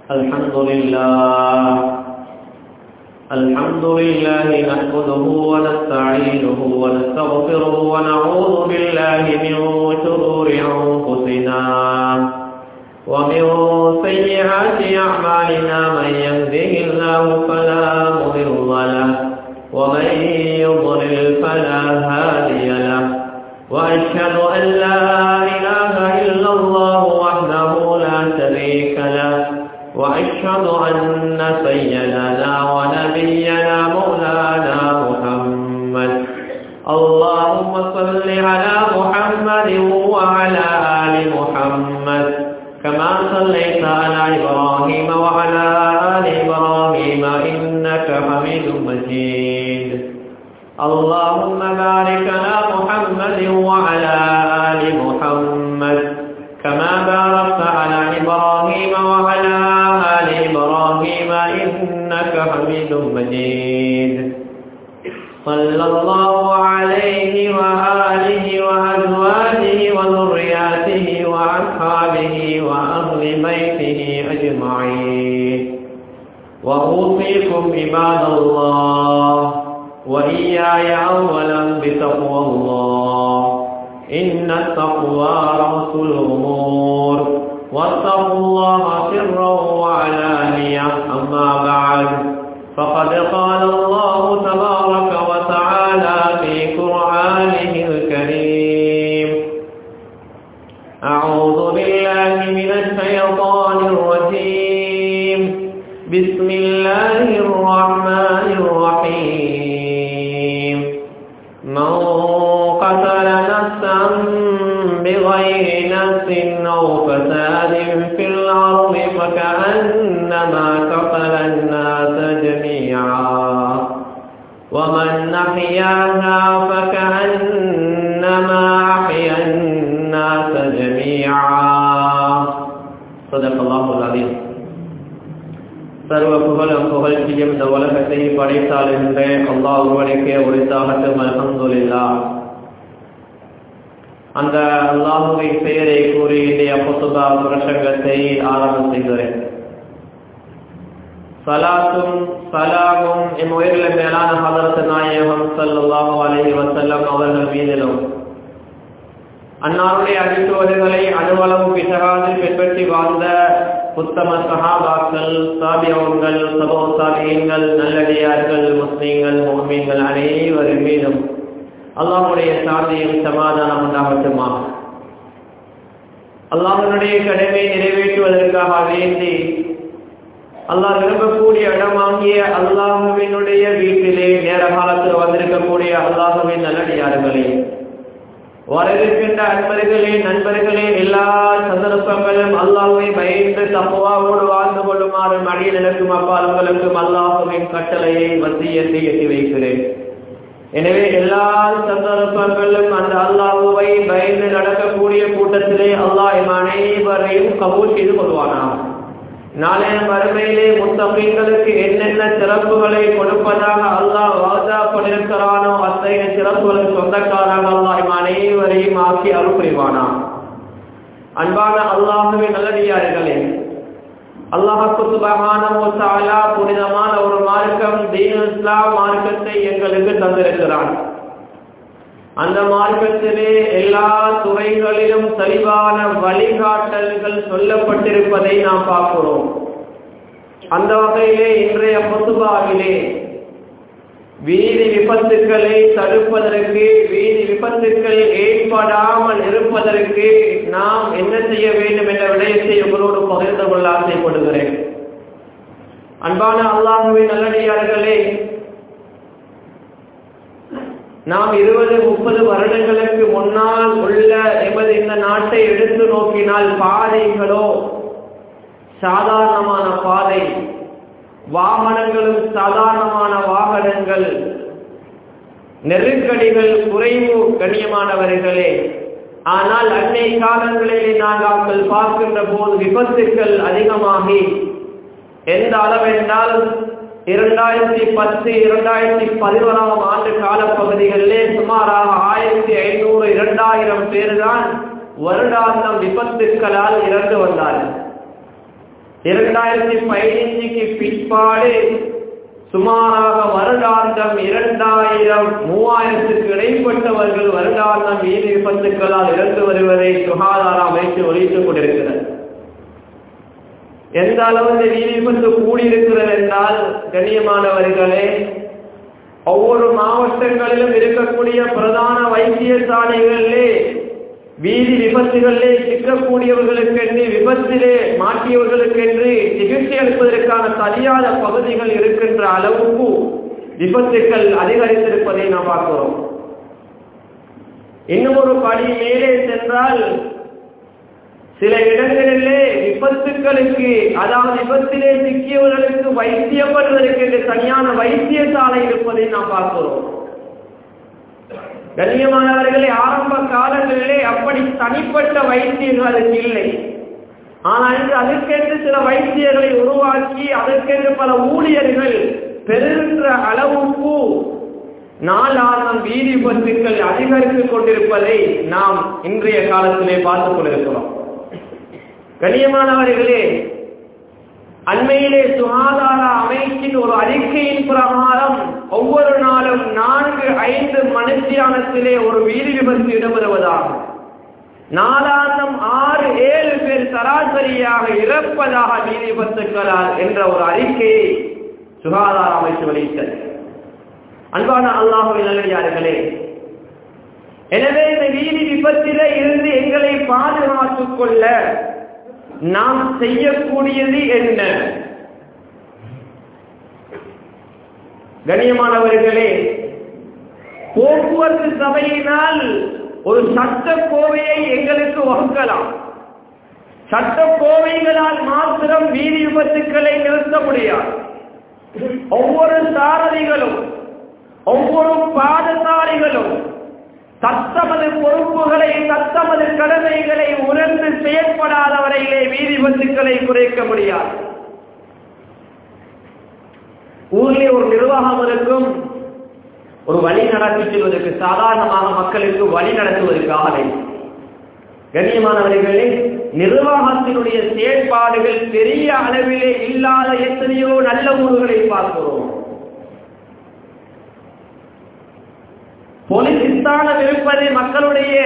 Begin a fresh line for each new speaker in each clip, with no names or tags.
الحمد لله الحمد لله نحمده ونستعينه ونستغفره ونعوذ بالله من شرور أنفسنا ومن سيئات أعمالنا من يهده الله فلا مضل له ومن يضلل فلا هادي له وأشهد أن لا إله إلا الله وحده لا شريك له وأشهد أن سيدنا ونبينا مولانا محمد اللهم صل على محمد وعلى آل محمد كما صليت على إبراهيم وعلى آل إبراهيم إنك حميد مجيد اللهم بارك على محمد وعلى آل محمد كما باركت على إبراهيم وعلى آل إبراهيم إنك حميد مجيد صلى الله عليه وآله وأزواجه وذرياته وأصحابه وأهل بيته أجمعين وأوصيكم عباد الله وإياي أولا بتقوى الله إن التقوى رأس الأمور واتقوا الله سرا وعلانية أما بعد فقد قال الله تبارك وتعالى في قرآنه الكريم أعوذ بالله من الشيطان الرجيم بسم الله الرحمن الرحيم من قتل نفسا بغير نفس أو فساد في الأرض فكأنما قتل الناس جميعا ومن أحياها فكأنما أحيا الناس جميعا صدق الله العظيم சர்வ புகழும் புகழ்ச்சியும் இந்த உலகத்தை படைத்தாளுகின்ற அல்லாஹ் ஒருவனுக்கே உரித்தாகட்டும் அல்ஹம்துலில்லா அந்த அல்லாஹுவின் பெயரை கூறி இன்றைய புத்துபா பிரசங்கத்தை ஆரம்பம் செய்கிறேன் சலாத்தும் சலாமும் எம் உயிரில மேலான ஹதரத் நாயகம் சல்லாஹூ அலஹி வசல்லம் அவர்கள் மீதிலும் அன்னாருடைய அடித்துவர்களை அனுவலம் பிசகாது பின்பற்றி வாழ்ந்த உத்தம சஹாபாக்கள் சாபியவங்கள் சபோ சாபியங்கள் நல்லடியார்கள் முஸ்லீம்கள் மோமீன்கள் அனைவரின் மீதும் அல்லாஹுடைய சாந்தியும் சமாதானம் உண்டாகட்டுமா அல்லாஹனுடைய கடமை நிறைவேற்றுவதற்காக வேண்டி அல்லாஹ் விரும்பக்கூடிய இடமாகிய அல்லாஹுவினுடைய வீட்டிலே நேர காலத்தில் வந்திருக்கக்கூடிய அல்லாஹுவின் நல்லடியார்களே வரவிருக்கின்ற அன்பர்களே நண்பர்களே எல்லா சந்தர்ப்பங்களும் அல்லாஹுவை பயந்து தப்புவாவோடு வாழ்ந்து கொள்ளுமாறு மடியில் எனக்கும் அப்பாலுங்களுக்கும் அல்லாஹுவின் கட்டளையை வசியத்தை எட்டி வைக்கிறேன் எனவே எல்லா சந்தர்ப்பங்களும் அந்த அல்லாஹுவை பயந்து நடக்கக்கூடிய கூட்டத்திலே அல்லாஹ் அனைவரையும் கபூல் செய்து கொள்வானா நாளைய மறுமையிலே முத்தமீன்களுக்கு என்னென்ன சிறப்புகளை கொடுப்பதாக அல்லாஹ் வாதா கொண்டிருக்கிறானோ அத்தகைய சிறப்புகளுக்கு சொந்தக்காராக அல்லாஹ் அனைவரையும் ஆக்கி அருள் புரிவானா அன்பான அல்லாஹுவின் நல்லடியார்களே அல்லாஹு சுபகானா புனிதமான ஒரு மார்க்கம் தீன் இஸ்லாம் மார்க்கத்தை எங்களுக்கு தந்திருக்கிறான் அந்த மார்க்கத்திலே எல்லா துறைகளிலும் தெளிவான வழிகாட்டல்கள் சொல்லப்பட்டிருப்பதை நாம் பார்க்கிறோம் அந்த வகையிலே இன்றைய பொதுபாவிலே வீதி விபத்துக்களை தடுப்பதற்கு வீதி விபத்துக்கள் ஏற்படாமல் இருப்பதற்கு நாம் என்ன செய்ய வேண்டும் என்ற விடயத்தை உங்களோடு பகிர்ந்து கொள்ள ஆசைப்படுகிறேன் அன்பான அல்லாஹுவின் நல்லடியார்களே நாம் இருபது முப்பது வருடங்களுக்கு முன்னால் உள்ள எமது இந்த நாட்டை எடுத்து நோக்கினால் பாதைகளோ சாதாரணமான பாதை வாகனங்களும் சாதாரணமான வாகனங்கள் நெருக்கடிகள் குறைவு கண்ணியமானவர்களே ஆனால் அன்னை காலங்களிலே நாங்கள் பார்க்கின்ற போது விபத்துக்கள் அதிகமாகி எந்த அளவென்றால் இரண்டாயிரத்தி பத்து இரண்டாயிரத்தி பதினோராம் ஆண்டு காலப்பகுதிகளிலே சுமாராக ஆயிரத்தி ஐநூறு இரண்டாயிரம் பேர் தான் வருடாந்தம் விபத்துக்களால் இறந்து வந்தார்கள் இரண்டாயிரத்தி பதினைஞ்சுக்கு பிற்பாடு சுமாராக வருடாந்தம் இரண்டாயிரம் மூவாயிரத்துக்கு இடைப்பட்டவர்கள் வருடாந்தம் வீதி விபத்துக்களால் இறந்து வருவதை சுகாதார அமைச்சு ஒழித்துக் கொண்டிருக்கிறது எந்த அளவு இந்த வீதி விபத்து கூடியிருக்கிறது என்றால் கண்ணியமானவர்களே ஒவ்வொரு மாவட்டங்களிலும் இருக்கக்கூடிய பிரதான வைத்தியசாலைகளிலே வீதி விபத்துகளிலே சிக்கக்கூடியவர்களுக்கென்று விபத்திலே மாட்டியவர்களுக்கென்று சிகிச்சை அளிப்பதற்கான சரியான பகுதிகள் இருக்கின்ற அளவுக்கு விபத்துக்கள் அதிகரித்திருப்பதை நாம் பார்க்கிறோம் இன்னும் ஒரு படி மேலே சென்றால் சில இடங்களிலே விபத்துக்களுக்கு அதாவது விபத்திலே சிக்கியவர்களுக்கு வைத்தியப்படுவதற்கு என்று தனியான வைத்தியசாலை இருப்பதை நாம் பார்க்கிறோம் கண்ணியமானவர்களே ஆரம்ப காலங்களிலே அப்படி தனிப்பட்ட வைத்தியர்கள் அதுக்கு இல்லை ஆனால் இன்று அதற்கென்று சில வைத்தியர்களை உருவாக்கி அதற்கென்று பல ஊழியர்கள் பெருகின்ற அளவுக்கு நாளானம் வீதி விபத்துக்கள் அதிகரித்துக் கொண்டிருப்பதை நாம் இன்றைய காலத்திலே பார்த்துக் கொண்டிருக்கிறோம் கண்ணியமானவர்களே அண்மையிலே சுகாதார அமைச்சின் ஒரு அறிக்கையின் பிரகாரம் ஒவ்வொரு நாளும் நான்கு ஐந்து மனுஷியானத்திலே ஒரு வீதி விபத்து இடம்பெறுவதாகும் நாலாந்தம் ஆறு ஏழு பேர் சராசரியாக இறப்பதாக வீதி விபத்துக்களால் என்ற ஒரு அறிக்கையை சுகாதார அமைச்சு வெளியிட்டது அன்பான அல்லாஹுவின் நல்லடியார்களே எனவே இந்த வீதி விபத்திலே இருந்து எங்களை பாதுகாத்துக் கொள்ள நாம் செய்யக்கூடியது என்ன கண்ணியமானவர்களே போக்குவரத்து சபையினால் ஒரு சட்ட கோவையை எங்களுக்கு வகுக்கலாம் சட்ட கோவைகளால் மாத்திரம் வீதி விபத்துக்களை நிறுத்த முடியாது ஒவ்வொரு சாரதிகளும் ஒவ்வொரு பாதசாரிகளும் தத்தமது பொறுப்புகளை தத்தமது கடமைகளை உணர்ந்து செயற்படாத வரையிலே வீதி விபத்துக்களை குறைக்க முடியாது ஊரிலே ஒரு நிர்வாகம் இருக்கும் ஒரு வழி நடத்தி செல்வதற்கு சாதாரணமாக மக்களுக்கு வழி நடத்துவதற்காக கண்ணியமானவர்களே நிர்வாகத்தினுடைய செயற்பாடுகள் பெரிய அளவிலே இல்லாத எத்தனையோ நல்ல ஊர்களை பார்க்கிறோம் போலீஸ் ஸ்தானம் இருப்பது மக்களுடைய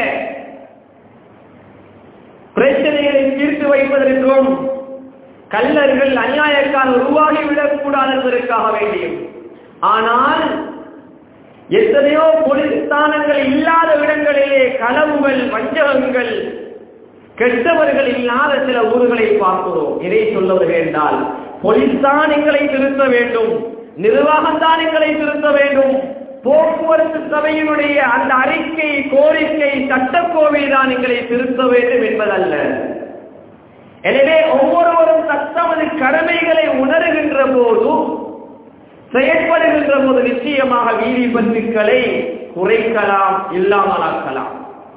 பிரச்சனைகளை தீர்த்து வைப்பதற்கும் கல்லர்கள் அநியாயக்கால் உருவாகிவிடக் கூடாது என்பதற்காக வேண்டியும் ஆனால் எத்தனையோ போலீஸ் ஸ்தானங்கள் இல்லாத இடங்களிலே களவுகள் வஞ்சகங்கள் கெட்டவர்கள் இல்லாத சில ஊர்களை பார்க்கிறோம் இதை சொல்ல என்றால் போலீஸ் தான் எங்களை திருத்த வேண்டும் நிர்வாகம் தான் எங்களை திருத்த வேண்டும் போக்குவரத்து சபையினுடைய அந்த அறிக்கை கோரிக்கை சட்டக்கோவை தான் எங்களை திருத்த வேண்டும் என்பதல்ல எனவே ஒவ்வொருவரும் தத்தமது கடமைகளை உணர்கின்ற போது செயற்படுகின்ற போது நிச்சயமாக வீதி பந்துக்களை குறைக்கலாம் இல்லாமலாக்கலாம்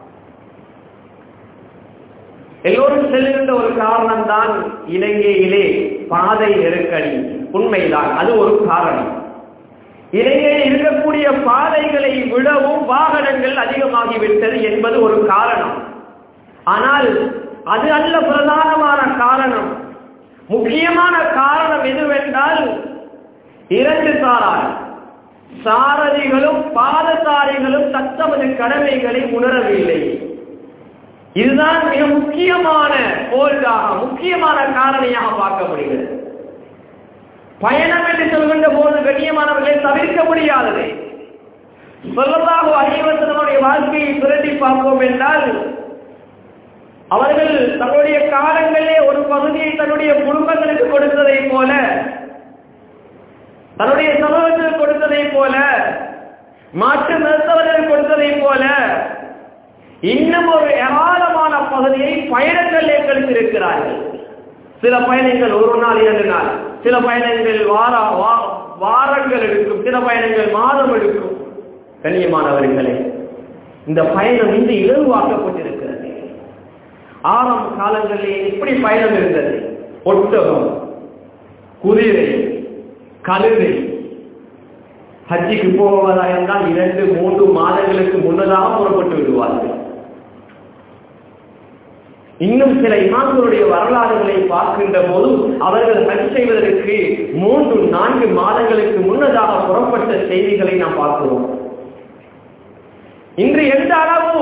எல்லோரும் செல்கின்ற ஒரு காரணம் தான் இலங்கையிலே பாதை நெருக்கடி உண்மைதான் அது ஒரு காரணம் இலங்கையில் இருக்கக்கூடிய பாதைகளை விடவும் வாகனங்கள் அதிகமாகிவிட்டது என்பது ஒரு காரணம் ஆனால் அது அல்ல பிரதானமான காரணம் முக்கியமான காரணம் எதுவென்றால் இரண்டு சாரார் சாரதிகளும் பாதசாரிகளும் தத்தமது கடமைகளை உணரவில்லை இதுதான் மிக முக்கியமான போல்டாக முக்கியமான காரணியாக பார்க்க முடிகிறது பயணம் என்று சொல்கின்ற போது கண்ணியமானவர்களை தவிர்க்க முடியாதது சொல்லதாக அறிவத்தனுடைய வாழ்க்கையை பிரதி பார்ப்போம் என்றால் அவர்கள் தன்னுடைய காலங்களிலே ஒரு பகுதியை தன்னுடைய குடும்பங்களுக்கு கொடுத்ததை போல தன்னுடைய சமூகத்தில் கொடுத்ததை போல மாற்று மருத்துவர்கள் கொடுத்ததை போல இன்னும் ஒரு ஏராளமான பகுதியை பயணங்களிலே கழித்திருக்கிறார்கள் சில பயணங்கள் ஒரு நாள் இரண்டு நாள் சில பயணங்கள் வார வாரங்கள் எடுக்கும் சில பயணங்கள் மாதம் எடுக்கும் கண்ணியமானவர்களே இந்த பயணம் இன்று இலகுவாக்கப்பட்டிருக்கிறது ஆரம்ப காலங்களிலே எப்படி பயணம் இருந்தது ஒட்டகம் குதிரை கழுதை ஹஜ்ஜிக்கு போவதா இருந்தால் இரண்டு மூன்று மாதங்களுக்கு முன்னதாக புறப்பட்டு விடுவார்கள் இன்னும் சில இமாம்களுடைய வரலாறுகளை பார்க்கின்ற போது அவர்கள் ஹஜ் செய்வதற்கு மூன்று நான்கு மாதங்களுக்கு முன்னதாக புறப்பட்ட செய்திகளை நாம் பார்க்கிறோம் இன்று எந்த அளவு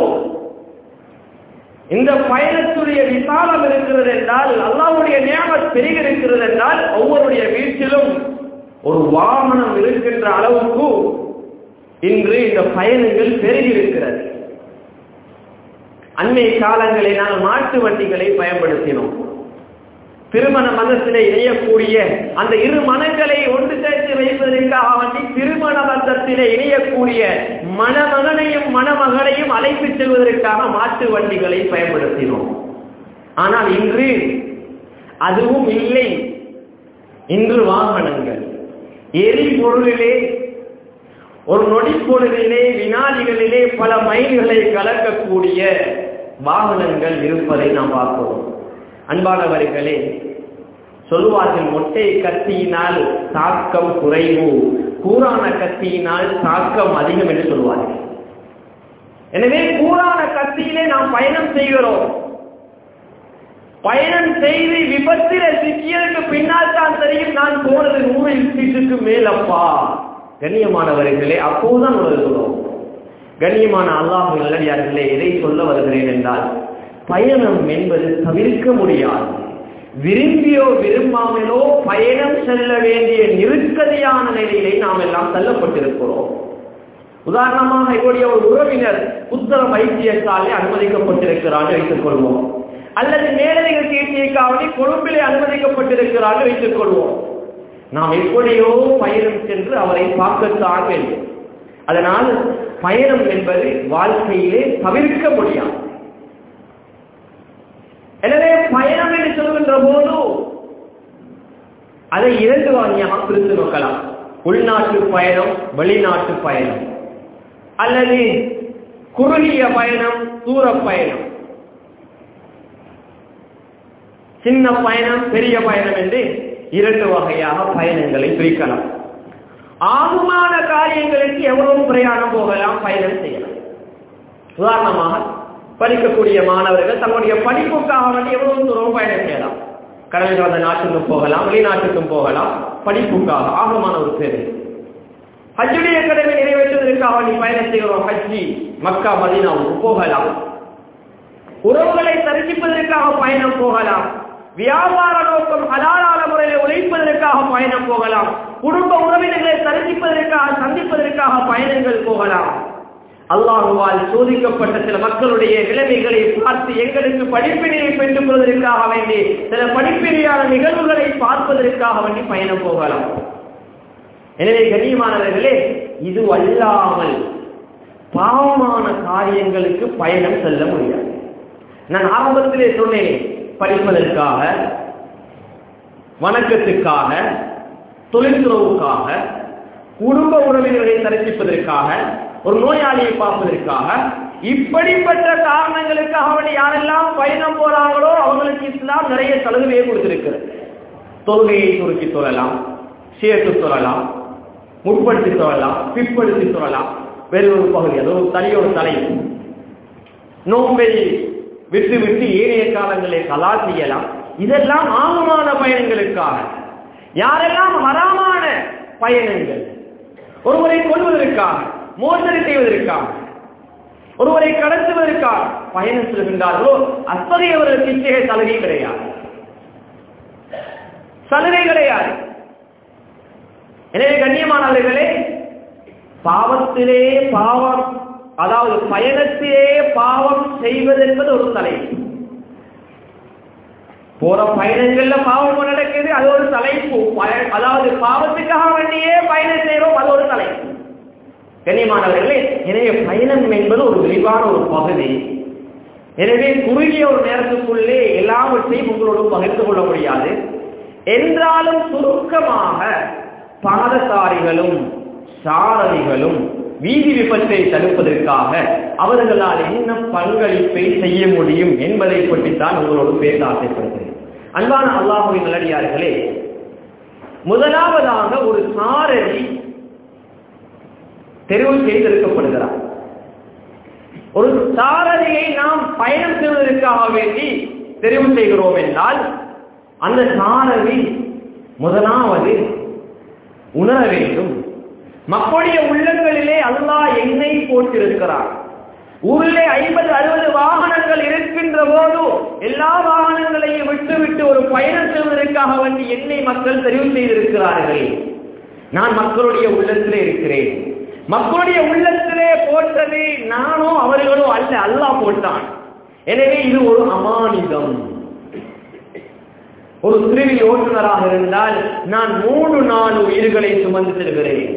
இந்த பயணத்துடைய விசாலம் இருக்கிறது என்றால் அல்லாவுடைய நியமத் பெருகிருக்கிறது என்றால் ஒவ்வொருடைய வீட்டிலும் ஒரு வாகனம் இருக்கின்ற அளவுக்கு இன்று இந்த பயணங்கள் பெருகியிருக்கிறது அண்மை காலங்களில் நாம் மாட்டு வண்டிகளை பயன்படுத்தினோம் திருமண மதத்திலே இணையக்கூடிய அந்த இரு மனங்களை ஒன்று சேர்த்து வைப்பதற்காக வேண்டி திருமண பந்தத்திலே இணையக்கூடிய மணமகனையும் மணமகளையும் அழைத்துச் செல்வதற்காக மாட்டு வண்டிகளை பயன்படுத்தினோம் ஆனால் இன்று அதுவும் இல்லை இன்று வாகனங்கள் எரிபொருளிலே ஒரு நொடிப்பொழுதிலே வினாடிகளிலே பல மைல்களை கலக்கக்கூடிய வாகனங்கள் இருப்பதை நாம் பார்க்கிறோம் அன்பானவர்களே சொல்வார்கள் மொட்டை கத்தியினால் தாக்கம் குறைவு கூறான கத்தியினால் தாக்கம் அதிகம் என்று சொல்வார்கள் எனவே கூறான கத்தியிலே நாம் பயணம் செய்கிறோம் பயணம் செய்து விபத்தில சிக்கியதற்கு பின்னால் தான் தெரியும் நான் போனது நூறு சீட்டுக்கு மேலப்பா கண்ணியமானவர்களே அப்போதுதான் உணர்கிறோம் கண்ணியமான அல்லாஹ் நல்லடியார்களே எதை சொல்ல வருகிறேன் என்றால் பயணம் என்பது தவிர்க்க முடியாது விரும்பியோ விரும்பாமலோ பயணம் செல்ல வேண்டிய நெருக்கடியான நிலையிலே நாம் எல்லாம் தள்ளப்பட்டிருக்கிறோம் உதாரணமாக இவருடைய ஒரு உறவினர் புத்தக வைத்தியசாலை அனுமதிக்கப்பட்டிருக்கிறார் வைத்துக் கொள்வோம் அல்லது மேலதிக சிகிச்சைக்காவலி கொழும்பிலே அனுமதிக்கப்பட்டிருக்கிறார் வைத்துக் கொள்வோம் நாம் எப்படியோ பயணம் சென்று அவரை பார்க்கத்தான் வேண்டும் அதனால் பயணம் என்பது வாழ்க்கையிலே தவிர்க்க முடியாது எனவே பயணம் என்று சொல்கின்ற போது அதை இரண்டு வகையாக பிரித்து நோக்கலாம் உள்நாட்டு பயணம் வெளிநாட்டு பயணம் அல்லது குறுகிய பயணம் தூர பயணம் சின்ன பயணம் பெரிய பயணம் என்று இரண்டு வகையாக பயணங்களை பிரிக்கலாம் ஆகுமான காரியங்களுக்கு எவ்வளவு பிரயாணம் போகலாம் பயணம் செய்யலாம் உதாரணமாக படிக்கக்கூடிய மாணவர்கள் தங்களுடைய படிப்புக்காக வேண்டி எவ்வளவு தூரம் பயணம் செய்யலாம் கடலில் வந்த நாட்டுக்கும் போகலாம் வெளிநாட்டுக்கும் போகலாம் படிப்புக்காக ஆகமான ஒரு பேரு ஹஜ்ஜுடைய கடமை நிறைவேற்றுவதற்காக வேண்டி பயணம் செய்கிறோம் ஹஜ்ஜி மக்கா மதீனாவுக்கு போகலாம் உறவுகளை தரிசிப்பதற்காக பயணம் போகலாம் வியாபார நோக்கம் ஹலாலான முறையில் உழைப்பதற்காக பயணம் போகலாம் குடும்ப உறவினர்களை தரிசிப்பதற்காக சந்திப்பதற்காக பயணங்கள் போகலாம் அல்லாஹுவால் சோதிக்கப்பட்ட சில மக்களுடைய நிலைமைகளை பார்த்து எங்களுக்கு படிப்பினையை பெற்றுக் கொள்வதற்காக வேண்டி சில படிப்பினையான நிகழ்வுகளை பார்ப்பதற்காக வேண்டி பயணம் போகலாம் எனவே கண்ணியமானவர்களே இது அல்லாமல் பாவமான காரியங்களுக்கு பயணம் செல்ல முடியாது நான் ஆரம்பத்திலே சொன்னேன் படிப்பதற்காக வணக்கத்துக்காக தொழில்துறவுக்காக குடும்ப உறவினர்களை தரிசிப்பதற்காக ஒரு நோயாளியை பார்ப்பதற்காக இப்படிப்பட்ட காரணங்களுக்காக அவனை யாரெல்லாம் பயணம் போறாங்களோ அவங்களுக்கு இஸ்லாம் நிறைய சலுகையை கொடுத்திருக்கிறது தொழுகையை சுருக்கி சொல்லலாம் சேர்த்து சொல்லலாம் முற்படுத்தி சொல்லலாம் பிற்படுத்தி சொல்லலாம் வேறு ஒரு பகுதி அது ஒரு தனியொரு தலை நோம்பை விட்டு விட்டு ஏனைய காலங்களை கலா செய்யலாம் இதெல்லாம் ஆகமான பயணங்களுக்காக யாரெல்லாம் ஹராமான பயணங்கள் ஒருவரை கொள்வதற்காக மோசடி செய்வதற்காக ஒருவரை கடத்துவதற்காக பயணம் செல்கின்றார்களோ அத்தகையவர்களுக்கு இத்தகைய சலுகை கிடையாது சலுகை கிடையாது எனவே கண்ணியமானவர்களே பாவத்திலே பாவம் அதாவது பயணத்திலே பாவம் செய்வது என்பது ஒரு தலைப்பு போற பயணங்கள்ல பாவம் நடக்குது அது ஒரு தலைப்பு பய- அதாவது பாவத்துக்காக வேண்டியே பயணம் செய்யறோம் அது ஒரு தலைப்பு கண்ணியமானவர்களே எனவே பயணம் என்பது ஒரு விரிவான ஒரு பகுதி எனவே குறுகிய ஒரு நேரத்துக்குள்ளே எல்லாவற்றையும் உங்களோடு பகிர்ந்து கொள்ள முடியாது என்றாலும் சுருக்கமாக பாதசாரிகளும் சாரதிகளும் வீதி விபத்தை தடுப்பதற்காக அவர்களால் என்ன பங்களிப்பை செய்ய முடியும் என்பதை பற்றித்தான் உங்களோடு பேச ஆசைப்படுகிறேன் அன்பான அல்லாஹுவின் நல்லடியார்களே முதலாவதாக ஒரு சாரதி தெரிவு செய்திருக்கப்படுகிறார் ஒரு சாரதியை நாம் பயணம் செய்வதற்காக வேண்டி தெரிவு செய்கிறோம் என்றால் அந்த சாரதி முதலாவது உணர வேண்டும் மக்களுடைய உள்ளங்களிலே அல்லாஹ் என்னை போட்டிருக்கிறார் ஊரிலே ஐம்பது அறுபது வாகனங்கள் இருக்கின்ற போது எல்லா வாகனங்களையும் விட்டுவிட்டு ஒரு பயணம் செல்வதற்காக வேண்டி என்னை மக்கள் தெரிவு செய்திருக்கிறார்கள் நான் மக்களுடைய உள்ளத்திலே இருக்கிறேன் மக்களுடைய உள்ளத்திலே போட்டது நானோ அவர்களோ அல்ல அல்லாஹ் போட்டான் எனவே இது ஒரு அமானிதம் ஒரு திருவி ஓட்டுநராக இருந்தால் நான் மூணு நாலு உயிர்களை சுமந்து செல்கிறேன்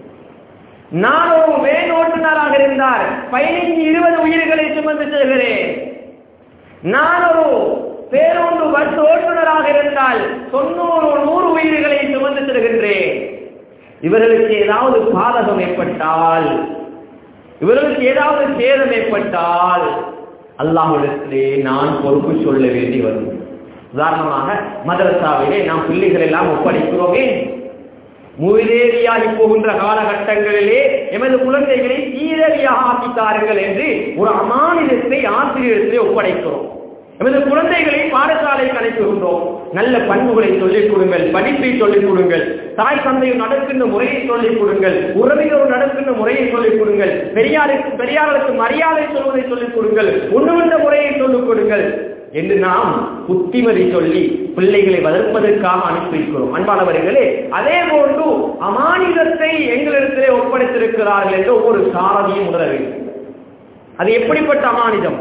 நான் ஒரு வேன் ஓட்டுநராக இருந்தால் பதினைஞ்சு இருபது உயிர்களை சுமந்து செல்கிறேன் நான் ஒரு பேருந்து பஸ் ஓட்டுநராக இருந்தால் தொண்ணூறு நூறு உயிர்களை சுமந்து செல்கின்றேன் இவர்களுக்கு ஏதாவது பாதகம் ஏற்பட்டால் இவர்களுக்கு ஏதாவது சேதம் ஏற்பட்டால் அல்லாஹிடத்திலே நான் பொறுப்பு சொல்ல வேண்டி வரும் உதாரணமாக மதரசாவிலே நாம் பிள்ளைகள் எல்லாம் ஒப்படைக்கிறோமே மூவிலேரியாகி போகின்ற காலகட்டங்களிலே எமது குழந்தைகளை சீரடியாக ஆக்கித்தாருங்கள் என்று ஒரு அமானிதத்தை ஆசிரியர்களை ஒப்படைக்கிறோம் எமது குழந்தைகளை பாடசாலைக்கு அனுப்புகின்றோம் நல்ல பண்புகளை சொல்லிக் கொடுங்கள் படிப்பை சொல்லிக் கொடுங்கள் தாய் தந்தையும் நடக்கின்ற முறையை சொல்லிக் கொடுங்கள் உறவினரும் நடக்கின்ற முறையை சொல்லிக் கொடுங்கள் பெரியாருக்கு பெரியார்களுக்கு மரியாதை சொல்வதை சொல்லிக் கொடுங்கள் உண்ணுகின்ற முறையை சொல்லிக் கொடுங்கள் என்று நாம் புத்திமதி சொல்லி பிள்ளைகளை வளர்ப்பதற்காக அனுப்பி வைக்கிறோம் அன்பானவர்களே அதே போன்று அமானிதத்தை எங்களிடத்திலே ஒப்படைத்திருக்கிறார்கள் என்று ஒவ்வொரு சாரதியும் உணர வேண்டும் அது எப்படிப்பட்ட அமானிதம்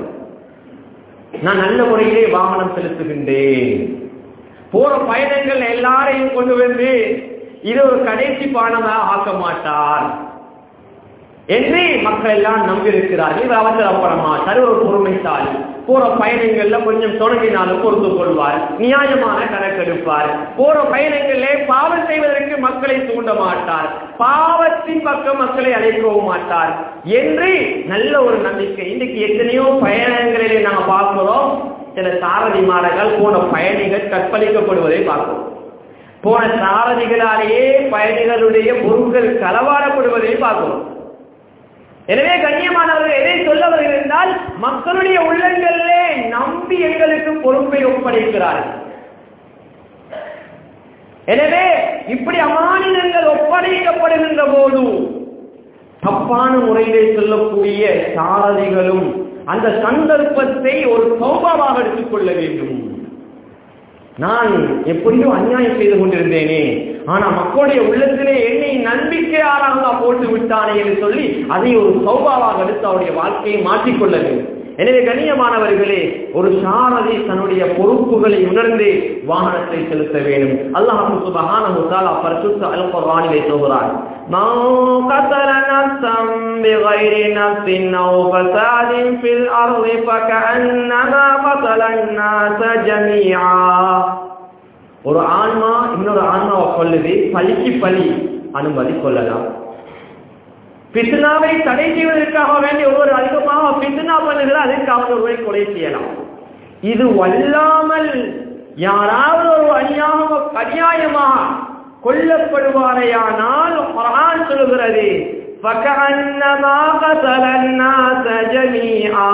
நான் நல்ல முறையிலே வாகனம் செலுத்துகின்றேன் போற பயணங்கள் எல்லாரையும் கொண்டு வந்து இது ஒரு கடைசி பானமாக ஆக்க மாட்டார் என்று மக்கள் எல்லாம் நம்பியிருக்கிறார்கள் இவர் அவசரப்பட மாட்டார் ஒரு பொறுமைசாலி போற பயணங்கள்ல கொஞ்சம் தொடங்கினாலும் பொறுத்து கொள்வார் நியாயமான கணக்கெடுப்பார் போற பயணங்களிலே பாவம் செய்வதற்கு மக்களை தூண்ட மாட்டார் பாவத்தின் பக்கம் மக்களை அழைக்கவும் மாட்டார் என்று நல்ல ஒரு நம்பிக்கை இன்றைக்கு எத்தனையோ பயணங்களிலே நாங்க பார்க்கிறோம் சில சாரதிமார்கள் போன பயணிகள் கற்பழிக்கப்படுவதை பார்க்கிறோம் போன சாரதிகளாலேயே பயணிகளுடைய பொருட்கள் களவாடப்படுவதை பார்க்கிறோம் எனவே கண்ணியமானவர்கள் எதை சொல்ல வருகிறால் மக்களுடைய உள்ளங்களிலே நம்பி எங்களுக்கு பொறுப்பை ஒப்படைக்கிறார்கள் எனவே இப்படி அமானிதங்கள் ஒப்படைக்கப்படுகின்ற போது தப்பான முறையிலே சொல்லக்கூடிய சாரதிகளும் அந்த சந்தர்ப்பத்தை ஒரு சௌபாவாக எடுத்துக்கொள்ள வேண்டும் நான் எப்படியோ அநியாயம் செய்து கொண்டிருந்தேனே ஆனா மக்களுடைய உள்ளத்திலே என்னை நம்பிக்கையாளர்களா போட்டு விட்டானே என்று சொல்லி அதை ஒரு சௌபாவாக எடுத்து அவருடைய வாழ்க்கையை மாற்றிக்கொள்ள வேண்டும் எனவே கண்ணியமானவர்களே ஒரு சாரதி தன்னுடைய பொறுப்புகளை உணர்ந்து வாகனத்தை செலுத்த வேண்டும் அல்லாஹ் சுபஹானஹு தஆலா பரிசுத்த அல் குர்ஆனிலே சொல்கிறார் من قتل نفسا بغير نفس أو فساد في الأرض فكأنما قتل الناس جميعا ஒரு ஆன்மா இன்னொரு ஆன்மாவை கொல்லுது பலிக்கு பலி அனுமதி கொள்ளலாம் பித்னாவை தடை செய்வதற்காக வேண்டி ஒருவர் அதிகமாக பித்னா பண்ணுகிறார் அதற்காக ஒருவரை கொலை செய்யலாம் இது வல்லாமல் யாராவது ஒரு அநியாயமாக அநியாயமாக கொல்லப்படுவாரையானால் குர்ஆன் சொல்கிறது فكأنما قتل الناس جميعا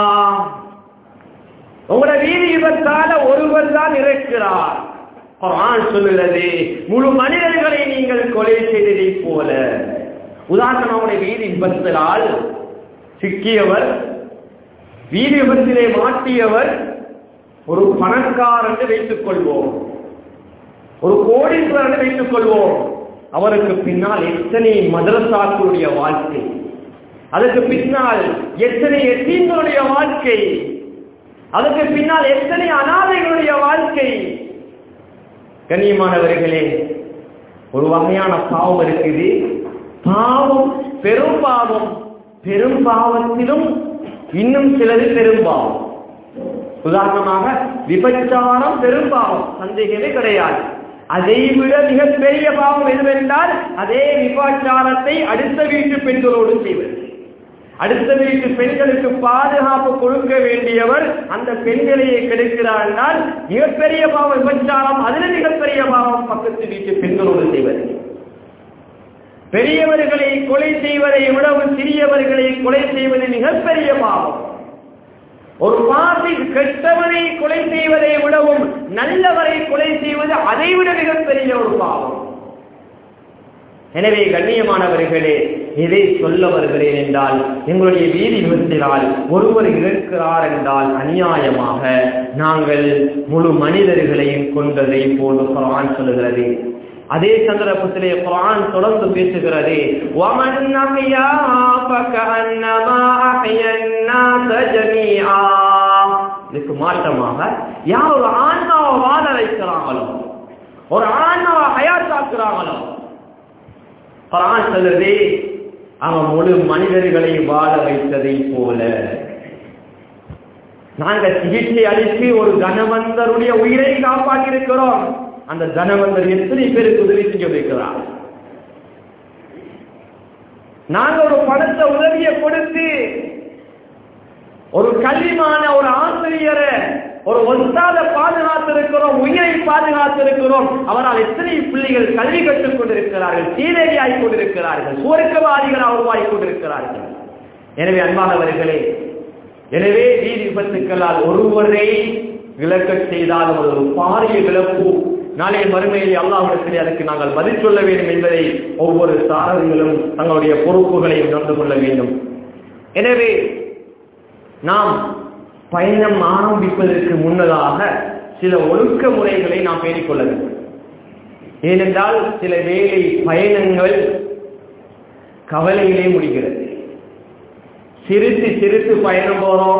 உங்களோட வீதி விபத்தால ஒருவர் தான் இருக்கிறார் குர்ஆன் சொல்லுகிறது முழு மனிதர்களை நீங்கள் கொலை செய்ததை போல உதாரணமாக வீதி விபத்தினால் சிக்கியவர் வீதி விபத்திலே மாட்டியவர் ஒரு பணக்காரன் என்று வைத்துக் கொள்வோம் ஒரு கோடீஸ்வரன் வைத்துக் கொள்வோம் அவருக்கு பின்னால் எத்தனை மதரசாக்களுடைய வாழ்க்கை அதற்கு பின்னால் எத்தனை எத்தீன்களுடைய வாழ்க்கை அதற்கு பின்னால் எத்தனை அனாதைகளுடைய வாழ்க்கை கண்ணியமானவர்களே ஒரு வகையான பாவம் இருக்குது பாவம் பெரும் பாவம் பெரும் பாவத்திலும் இன்னும் சிலது பெரும் பாவம் உதாரணமாக விபச்சாரம் பெரும் பாவம் சந்தேகமே கிடையாது அதை விட மிகப்பெரிய பாவம் எதுவென்றால் அதே விபச்சாரத்தை அடுத்த வீட்டு பெண்களோடு செய்வது அடுத்த வீட்டு பெண்களுக்கு பாதுகாப்பு கொடுக்க வேண்டியவர் அந்த பெண்களையே கெடுக்கிறார் என்றால் மிகப்பெரிய பாவம் விபச்சாரம் அதில் மிகப்பெரிய பாவம் பக்கத்து வீட்டு பெண்களோடு செய்வது பெரியவர்களை கொலை செய்வதை விடவும் சிறியவர்களை கொலை செய்வது மிகப்பெரிய பாவம் ஒரு பாசி கெட்டவனை கொலை செய்வதை விடவும் நல்லவரை கொலை செய்வது அதைவிட மிகப்பெரிய ஒரு பாவம் எனவே கண்ணியமானவர்களே இதை சொல்ல வருகிறேன் என்றால் எங்களுடைய வீதி விபத்தினால் ஒருவர் இருக்கிறார் என்றால் அநியாயமாக நாங்கள் முழு மனிதர்களையும் கொண்டதை போன்று குரான் சொல்லுகிறது அதே சந்தர்ப்பத்திலே குரான் தொடர்ந்து பேசுகிறது இதுக்கு மாற்றமாக யார் ஒரு ஆன்மாவை வாழ வைக்கிறாங்களோ ஒரு ஆன்மாவை ஹயாத்தாக்குறாங்களோ குரான் சொல்லுது அவன் முழு மனிதர்களை வாழ வைத்ததை போல நாங்க சிகிச்சை அளித்து ஒரு கனவந்தருடைய உயிரை காப்பாற்றி இருக்கிறோம் அந்த தனவந்தர் எத்தனை பேருக்கு உதவி செய்ய வைக்கிறார் நாங்க ஒரு பணத்தை உதவியை கொடுத்து ஒரு கல்விமான ஒரு ஆசிரியரை ஒரு ஒன்றாத பாதுகாத்து இருக்கிறோம் உயிரை பாதுகாத்து இருக்கிறோம் அவரால் எத்தனை பிள்ளைகள் கல்வி கற்றுக் கொண்டிருக்கிறார்கள் சீரடியாய் கொண்டிருக்கிறார்கள் சுவர்க்கவாதிகளாக உருவாகி கொண்டிருக்கிறார்கள் எனவே அன்பானவர்களே எனவே வீதி விபத்துக்களால் ஒருவரை விளக்கச் செய்தால் ஒரு பாரிய விளக்கு நாளைய மறுமையில் அல்லாஹிடத்திலே அதற்கு நாங்கள் பதில் சொல்ல வேண்டும் என்பதை ஒவ்வொரு சாரதிகளும் தங்களுடைய பொறுப்புகளை உணர்ந்து கொள்ள வேண்டும் எனவே நாம் பயணம் ஆரம்பிப்பதற்கு முன்னதாக சில ஒழுக்க முறைகளை நாம் பேணிக்கொள்ள வேண்டும் ஏனென்றால் சில வேலை பயணங்கள் கவலையிலே முடிகிறது சிரித்து சிரித்து பயணம் போறோம்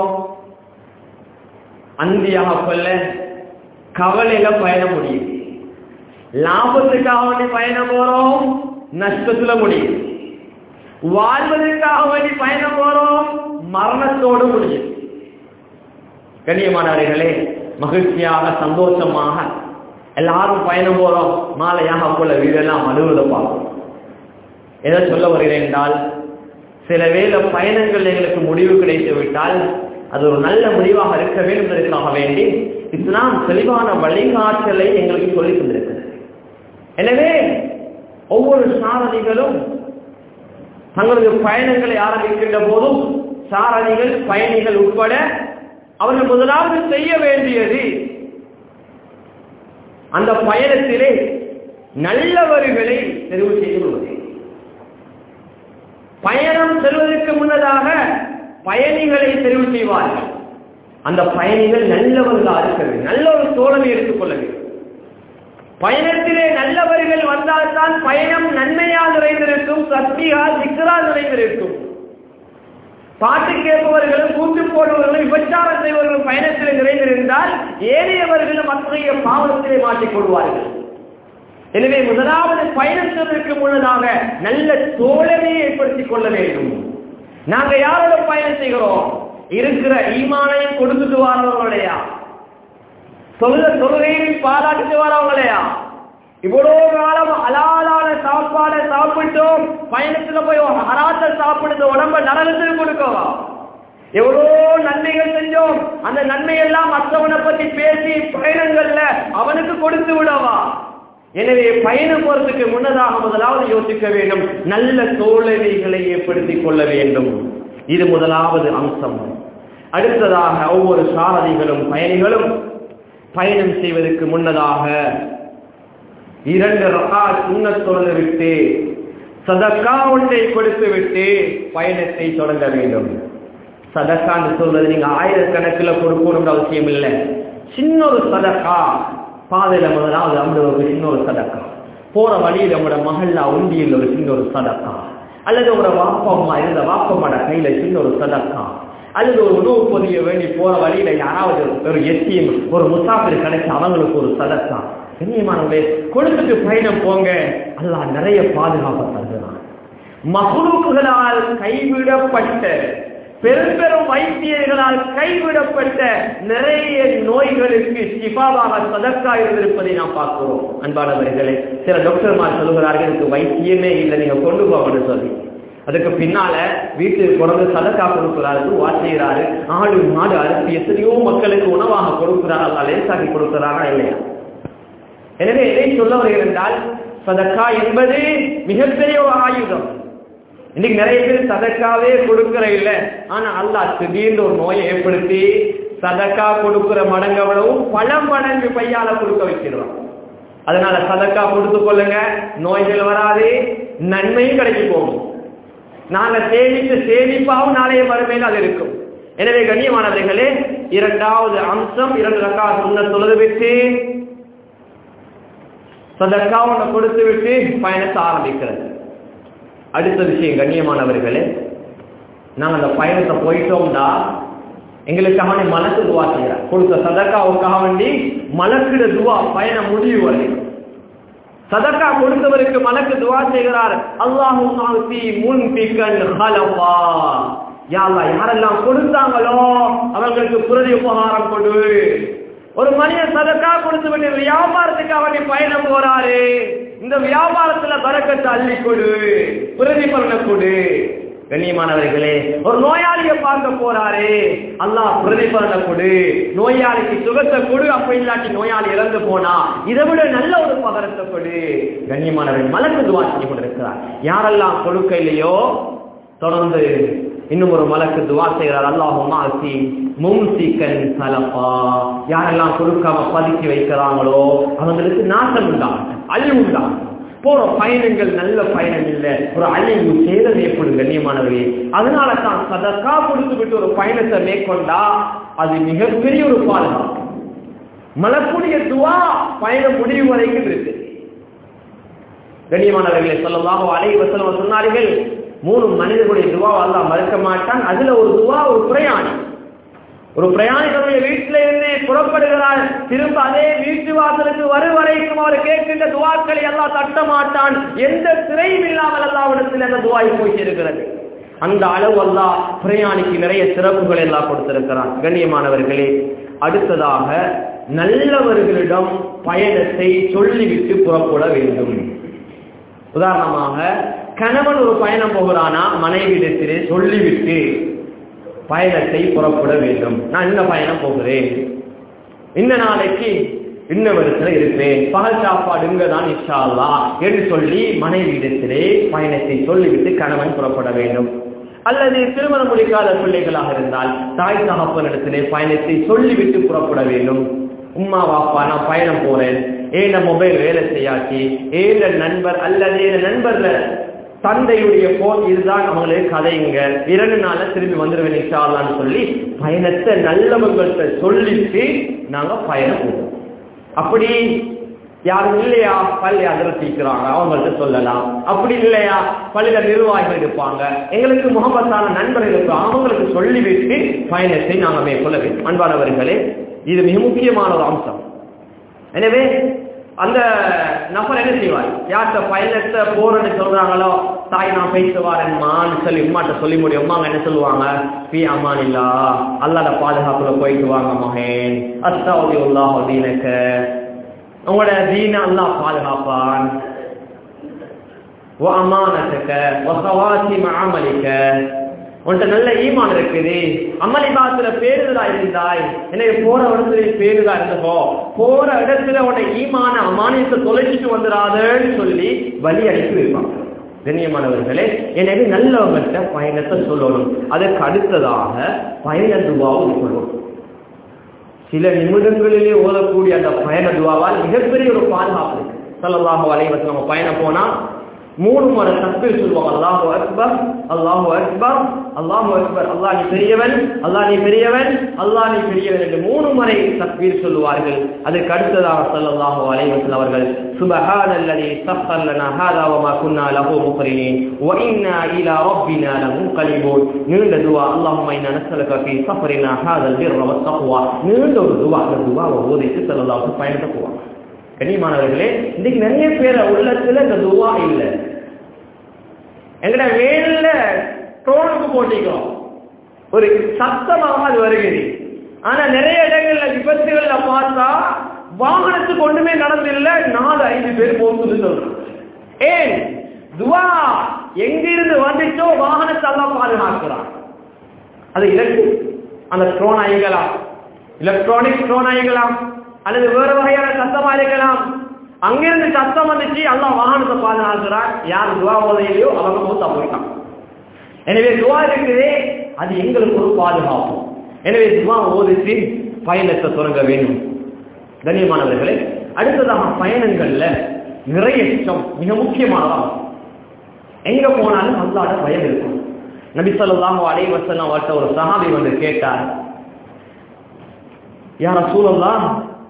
அந்தியாக கொள்ள கவலையில பயணம் முடியுது லாபத்துக்காக வேண்டி பயணம் போறோம் நஷ்டத்துல முடியுது வாழ்வதற்காக வேண்டி பயணம் போறோம் மரணத்தோடு முடியுது கண்ணியமானவர்களே மகிழ்ச்சியாக சந்தோஷமாக எல்லாரும் பயணம் போறோம் மாலையாக போல வீடெல்லாம் அலுவல பார்ப்போம் எதை சொல்ல வருகிறேன் என்றால் சில வேலை பயணங்கள் எங்களுக்கு முடிவு கிடைத்து விட்டால் அது ஒரு நல்ல முடிவாக இருக்க வேண்டும் என்பதற்காக வேண்டி இஸ்லாம் தெளிவான வழிகாட்டலை எங்களுக்கு சொல்லித் தந்திருக்கிறது எனவே ஒவ்வொரு சாரதிகளும் தங்களது பயணங்களை ஆரம்பிக்கின்ற போதும் சாரதிகள் பயணிகள் உட்பட அவர்கள் முதலாவது செய்ய வேண்டியது அந்த பயணத்திலே நல்லவர்களை தெரிவு செய்து கொள்வது பயணம் செல்வதற்கு முன்னதாக பயணிகளை தெரிவு செய்வார்கள் அந்த பயணிகள் நல்லவர்களாக இருக்க வேண்டும் நல்ல ஒரு தோழமை எடுத்துக்கொள்ள வேண்டும் பயணத்திலே நல்லவர்கள் வந்தால்தான் பயணம் நன்மையாக நிறைந்திருக்கும் சக்தியால் சிக்கலால் நிறைந்திருக்கும் பாட்டு கேட்பவர்களும் கூட்டு போடுபவர்களும் விபச்சாரம் செய்வர்களும் பயணத்தில் நிறைந்திருந்தால் ஏறியவர்களும் அத்தகைய பாவத்திலே மாட்டிக் கொள்வார்கள் எனவே முதலாவது பயணத்திற்கு முன்னதாக நல்ல தோழமையை ஏற்படுத்திக் கொள்ள வேண்டும் நாங்க யாரோட பயணம் செய்கிறோம் இருக்கிற ஈமானையும் கொடுத்துட்டு வரவங்களையா சொல்ல தொழுகையும் பாராட்டிட்டு வரவங்களையா இவ்வளவு காலம் அலாலான சாப்பாடை சாப்பிட்டோம் பயணத்துல போய் அராத்த சாப்பிடுற உடம்ப நரகத்துக்கு கொடுக்கவா எவ்வளோ நன்மைகள் செஞ்சோம் அந்த நன்மை எல்லாம் மற்றவனை பத்தி பேசி பயணங்கள்ல அவனுக்கு கொடுத்து விடவா எனவே பயணம் போறதுக்கு முன்னதாக முதலாவது யோசிக்க வேண்டும் நல்ல தோழமைகளை ஏற்படுத்திக் கொள்ள வேண்டும் இது முதலாவது அம்சம் அடுத்ததாக ஒவ்வொரு சாரதிகளும் பயணிகளும் பயணம் செய்வதற்கு முன்னதாக இரண்டு ரகா சுண்ணத்தொழில் விட்டு சதக்கா ஒன்றை கொடுத்து விட்டு பயணத்தை தொடங்க வேண்டும் சதக்கான்னு சொல்றது நீங்க ஆயிரக்கணக்கில் கொடுக்கணும்னு அவசியம் இல்லை சின்ன ஒரு சதக்கா பாதையில முதலாவது அப்படி ஒரு சின்ன ஒரு சதக்கா போற வழியில் நம்மளோட மகள்ல உண்டியில் ஒரு சின்ன ஒரு சதக்கா அல்லது ஒரு வாப்பம்மா இருந்த வாப்பம்மாட கையில சின்ன ஒரு சதக்கா அல்லது ஒரு உணவு பொதிய வேண்டி போற வழியில யாராவது ஒரு எத்தியும் ஒரு முசாஃபிர் கிடைச்சு அவங்களுக்கு ஒரு சதக்கா கண்ணியமானவர்களே கொடுத்துட்டு பயணம் போங்க அல்லா நிறைய பாதுகாப்பு தருகிறான் மகுழுக்குகளால் கைவிடப்பட்ட பெரும் பெரும் வைத்தியர்களால் கைவிடப்பட்ட நிறைய நோய்களுக்கு சிபாவாக சதக்கா இருந்திருப்பதை நாம் பார்க்கிறோம் அன்பானவர்களே சில டாக்டர்மார் சொல்லுகிறார்கள் இதுக்கு வைத்தியமே இல்லை நீங்க கொண்டு போகணும்னு சொல்லி அதுக்கு பின்னால வீட்டுக்கு பிறகு சதக்கா கொடுக்கிறாரு வாசிக்கிறாரு ஆடு மாடு அரிசி எத்தனையோ மக்களுக்கு உணவாக கொடுக்கிறார் அல்ல லேசாக்கி கொடுக்கிறாரா இல்லையா எனவே எதை சொல்ல வருகிறேன் என்றால் சதக்கா என்பது மிகப்பெரிய ஒரு ஆயுதம் இன்னைக்கு நிறைய பேர் சதக்காவே கொடுக்கிற இல்ல ஆனா அல்லாஹ் திடீர்னு ஒரு நோயை ஏற்படுத்தி சதக்கா கொடுக்கிற மடங்கவளவும் பல மடங்கு பையால கொடுக்க வைக்கிறோம் அதனால சதக்கா கொடுத்து கொள்ளுங்க நோய்கள் வராது நன்மையும் கிடைக்கு போகும் நாங்க சேமித்து சேமிப்பாவும் நாளைய மறுமையில் அது இருக்கும் எனவே கண்ணியமானவர்களே இரண்டாவது அம்சம் இரண்டு ரக்கா சொன்ன தொழுது விட்டு சதக்கா ஒன்று கொடுத்து விட்டு பயணத்தை ஆரம்பிக்கிறது அடுத்த விஷயம் கண்ணியமானவர்களே நாங்கள் அந்த பயணத்தை போயிட்டோம்னா எங்களுக்காக மனசு துவா செய்கிறார் கொடுத்த சதக்காவுக்காக வேண்டி மலக்கிட துவா பயணம் முடிவு வரைக்கும் சதக்கா கொடுத்தவருக்கு மலக்கு துவா செய்கிறார் அல்லாஹும் முன் ஹலபா யாரா யாரெல்லாம் கொடுத்தாங்களோ அவங்களுக்கு புரதி உபகாரம் கொடு ஒரு மனிதன் சதக்கா கொடுத்து விட்டு வியாபாரத்துக்கு அவனை பயணம் போறாரு இந்த வியாபாரத்துல பறக்கத்தை அள்ளி கொடு பிரதிபலனை கொடு கண்ணியமானவர்களே ஒரு நோயாளியை பார்க்க போறாரு அல்லாஹ் பிரதிபலனை கொடு நோயாளிக்கு சுகத்தை கொடு அப்ப இல்லாட்டி நோயாளி இறந்து போனா இதை விட நல்ல ஒரு பகரத்தை கொடு கண்ணியமானவர்கள் மலக்கு துவா செஞ்சு கொண்டிருக்கிறார் யாரெல்லாம் கொடுக்க இல்லையோ தொடர்ந்து இன்னும் ஒரு மலக்கு துவா செய்கிறார் அல்லாஹுமா அசி மும்சிக்கன் சலப்பா யாரெல்லாம் கொடுக்காம பதுக்கி வைக்கிறாங்களோ அவங்களுக்கு நாசம் உண்டாகட்டும் அழிவு உண்டாகட்டும் போற பயணங்கள் நல்ல பயணம் இல்லை ஒரு அழிவு சேதம் ஏற்படும் கண்ணியமானவரே அதனால தான் சதக்கா கொடுத்து விட்டு ஒரு பயணத்தை மேற்கொண்டா அது மிகப்பெரிய ஒரு பாதுகாப்பு மலக்குடைய துவா பயணம் முடிவு வரைக்கும் இருக்கு கண்ணியமானவர்களை சொல்லலாம் அலை வசலம் சொன்னார்கள் மூணு மனிதர்களுடைய துவா அல்லா மறுக்க மாட்டான் அதுல ஒரு துவா ஒரு பிரயாணி ஒரு பிரயாணி தன்னுடைய வீட்டில இருந்து புறப்படுகிறார் திரும்ப அதே வீட்டு வாசலுக்கு வரும் வரைக்கும் அவர் கேட்கின்ற துவாக்களை எல்லாம் தட்ட மாட்டான் எந்த திரையும் இல்லாமல் அல்லாவிடத்தில் அந்த துவாய் போய் இருக்கிறது அந்த அளவு அல்லா பிரயாணிக்கு நிறைய சிறப்புகள் எல்லாம் கொடுத்திருக்கிறான் கண்ணியமானவர்களே அடுத்ததாக நல்லவர்களிடம் பயணத்தை சொல்லிவிட்டு புறப்பட வேண்டும் உதாரணமாக கணவன் ஒரு பயணம் போகிறானா மனைவிடத்திலே சொல்லிவிட்டு பயணத்தை புறப்பட வேண்டும் நான் இந்த பயணம் போகிறேன் இந்த நாளைக்கு இன்ன வருஷத்துல இருப்பேன் பகல் சாப்பாடு இங்கதான் இஷாலா என்று சொல்லி மனைவியிடத்திலே பயணத்தை சொல்லிவிட்டு கணவன் புறப்பட வேண்டும் அல்லது திருமணம் முடிக்காத பிள்ளைகளாக இருந்தால் தாய் தகப்பனிடத்திலே பயணத்தை சொல்லிவிட்டு புறப்பட வேண்டும் உம்மா வாப்பா நான் பயணம் போறேன் ஏன மொபைல் வேலை செய்யாச்சு ஏன நண்பர் அல்லது ஏன நண்பர்ல தந்தையுடைய போன் இதுதான் அவங்களுக்கு கதைங்க இரண்டு நாள்ல திரும்பி வந்துருவேன் இன்ஷால்லான்னு சொல்லி பயணத்தை நல்லவங்கள்ட்ட சொல்லிட்டு நாங்க பயணம் போவோம் அப்படி யாரும் இல்லையா பள்ளி அதிரசிக்கிறாங்க அவங்கள்ட்ட சொல்லலாம் அப்படி இல்லையா பள்ளியில நிர்வாகிகள் இருப்பாங்க எங்களுக்கு முகமத்தான நண்பர்கள் இருப்பாங்க அவங்களுக்கு சொல்லிவிட்டு பயணத்தை நாங்க மேற்கொள்ள வேண்டும் அன்பானவர்களே இது மிக முக்கியமான ஒரு அம்சம் எனவே அந்த நபர் என்ன செய்வார் யார்கிட்ட பயணத்தை போறேன்னு சொல்றாங்களோ தாய் நான் பேச வரேன்மான்னு சொல்லி உமாட்ட சொல்லி முடியும் உமாங்க என்ன சொல்லுவாங்க பி அம்மான் இல்லா அல்லாத பாதுகாப்புல போயிட்டு வாங்க மகேன் அஸ்தாவதி உல்லாஹ் தீனக்க உங்களோட தீன அல்லாஹ் பாதுகாப்பான் அமானத்துக்க வசவாசி அமலிக்க உன்கிட்ட நல்ல ஈமான் இருக்குது அமளி பாத்துல பேருதா இருந்தாய் எனவே போற இடத்துல பேருதா இருந்தப்போ போற இடத்துல உன்னை ஈமான அமானியத்தை தொலைச்சிட்டு வந்துடாதன்னு சொல்லி வழி அனுப்பி வைப்பாங்க கண்ணியமானவர்களே எனவே நல்லவங்கள்ட்ட பயணத்தை சொல்லணும் அதற்கு அடுத்ததாக பயண துவாவும் சொல்லணும் சில நிமிடங்களிலே ஓதக்கூடிய அந்த பயண துவாவால் மிகப்பெரிய ஒரு பாதுகாப்பு இருக்கு சொல்லலாக வலைவசம் நம்ம பயணம் போனா மூணு முறை தக்பீர் சொல்லுவாங்க அல்லாஹு அக்பர் அல்லாஹு அக்பர் அல்லாஹு அக்பர் அல்லாஹ் நீ பெரியவன் அல்லாஹ் நீ பெரியவன் அல்லாஹ் நீ பெரியவன் என்று மூணு முறை தக்பீர் சொல்லுவார்கள் அதற்கு அடுத்ததாக ஸல்லல்லாஹு அலைஹி வஸல்லம் அவர்கள் சுபஹான அல்லதி சஃபர் லனா ஹாதா வமா குன்னா லஹு முக்ரினீன் வ இன்னா இலா ரப்பினா லமுன்கலிபூன் நீண்ட துவா அல்லாஹும்ம இன்னா நஸ்அலுக ஃபீ சஃபரினா ஹாதல் பிர்ர வத் தக்வா நீண்ட ஒரு துவா அந்த துவாவை ஓதிட்டு ஸல்லல்லாஹு அலைஹி பயணத்தை போவாங்க கண்ணியமானவர்களே இன்னைக்கு நிறைய பேர் உள்ளத்துல இந்த துவா இல்லை எங்கட வேல ட்ரோனுக்கு போட்டிக்கிறோம் ஒரு சத்தமாக அது வருகிறது ஆனா நிறைய இடங்கள்ல விபத்துகள்ல பார்த்தா வாகனத்துக்கு ஒண்ணுமே நடந்தில்ல நாலு ஐந்து பேர் போகுது சொல்றோம் ஏன் துவா எங்கிருந்து வந்துச்சோ வாகனத்தை எல்லாம் பாதுகாக்கிறான் அது இலக்கு அந்த ட்ரோன் ஆகிக்கலாம் எலக்ட்ரானிக் ட்ரோன் ஆகிக்கலாம் அல்லது வேறு வகையான சத்தமா இருக்கலாம் அங்கிருந்து சத்தம் வந்துச்சு எல்லாம் வாகனத்தை பாதுகாக்கிறான் யார் துவா உதவியோ அவங்க மூத்தா போயிட்டான் எனவே துவா இருக்குதே அது எங்களுக்கு ஒரு பாதுகாப்பு எனவே துவா ஓதித்து பயணத்தை தொடங்க வேண்டும் கண்ணியமானவர்களே அடுத்ததாக பயணங்கள்ல நிறையச்சம் மிக முக்கியமானதாகும் எங்க போனாலும் அல்லாட பயம் இருக்கும் நபி ஸல்லல்லாஹு அலைஹி வஸல்லம் அவர்கிட்ட ஒரு சஹாபி வந்து கேட்டார் யா ரசூலல்லாஹ்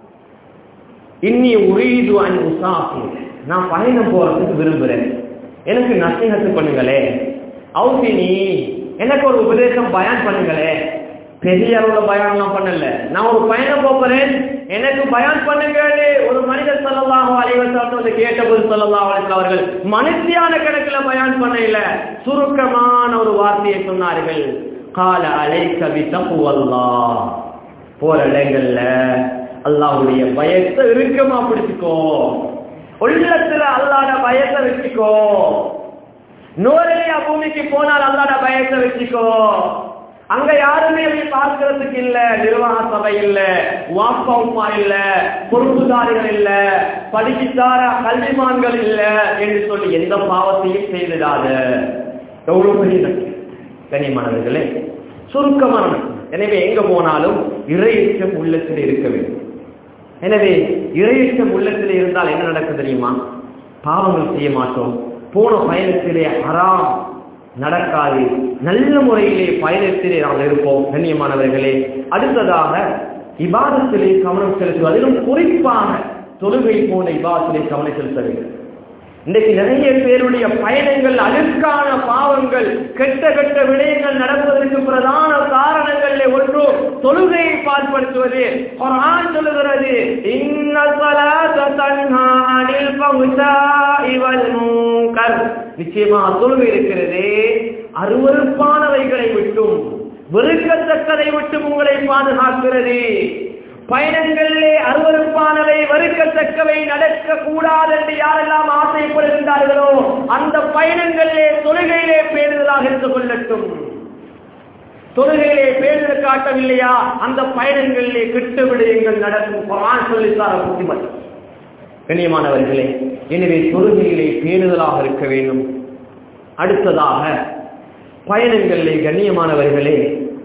இன்னி உரீது அன் உசாஃபிர் நான் பயணம் போறதுக்கு விரும்புறேன் எனக்கு நசீகத்து பண்ணுங்களே அவுசினி எனக்கு ஒரு உபதேசம் பயான் பண்ணுங்களே பெரிய அளவுல பயான்லாம் பண்ணல நான் ஒரு பயணம் போறேன் எனக்கு பயான் பண்ணுங்க ஒரு மனிதர் சொல்லலாம் அலைவசம் வந்து கேட்டபோது சொல்லலாம் அவர்கள் மனுஷியான கணக்குல பயான் பண்ணல சுருக்கமான ஒரு வார்த்தையை சொன்னார்கள் கால அலை கவி தப்புவல்லா போற இடங்கள்ல அல்லாவுடைய பயத்தை இறுக்கமா பிடிச்சுக்கோ உள்ளத்துல அல்லாட பயத்தை வச்சுக்கோ நூறையா பூமிக்கு போனால் அல்லாட பயத்தை வச்சுக்கோ அங்க யாருமே அதை பார்க்கறதுக்கு இல்ல நிர்வாக சபை இல்ல வாப்பா உமா இல்ல பொறுப்புதாரிகள் இல்ல படிச்சுத்தார கல்விமான்கள் இல்ல என்று சொல்லி எந்த பாவத்தையும் செய்திடாத எவ்வளவு பெரிய நட்பு கனிமானவர்களே சுருக்கமான நட்பு எனவே எங்க போனாலும் இறையச்சம் உள்ளத்தில் இருக்க வேண்டும் எனவே இறையச்சம் உள்ளத்தில் இருந்தால் என்ன நடக்கும் தெரியுமா பாவங்கள் செய்ய மாட்டோம் போன பயணத்திலே ஹராம் நடக்காது நல்ல முறையிலே பயணத்திலே நாம் இருப்போம் கண்ணியமானவர்களே அடுத்ததாக இபாதத்திலே கவனம் செலுத்துவதிலும் குறிப்பாக தொழுகை போன இபாதத்திலே கவனம் செலுத்த வேண்டும் இன்றைக்கு நிறைய பேருடைய பயணங்கள் அழுக்கான பாவங்கள் கெட்ட கெட்ட விடயங்கள் நடப்பதற்கு பிரதான காரணங்கள்ல ஒன்று தொழுகையை பால்படுத்துவது குர்ஆன் சொல்லுகிறது இன்னல் ஸலாத்த தன்ஹா அனில் ஃபஹ்ஷாஇ வல் முன்கர் நிச்சயமாக தொழுகை இருக்கிறது அருவருப்பானவைகளை விட்டும் வெறுக்கத்தக்கதை விட்டும் உங்களை பாதுகாக்கிறது பயணங்களிலே அருவருப்பானவை வெறுக்கத்தக்கவை நடக்க கூடாது என்று யாரெல்லாம் ஆசைப்படுகின்றார்களோ அந்த பயணங்களிலே தொழுகையிலே பேருதலாக இருந்து கொள்ளட்டும் தொழுகையிலே பேருதல் காட்டவில்லையா அந்த பயணங்களிலே கிட்டு விடயங்கள் நடக்கும் குரான் சொல்லித்தார புத்திமதி கண்ணியமானவர்களே எனவே தொழுகையிலே பேருதலாக இருக்க வேண்டும் அடுத்ததாக பயணங்களிலே கண்ணியமானவர்களே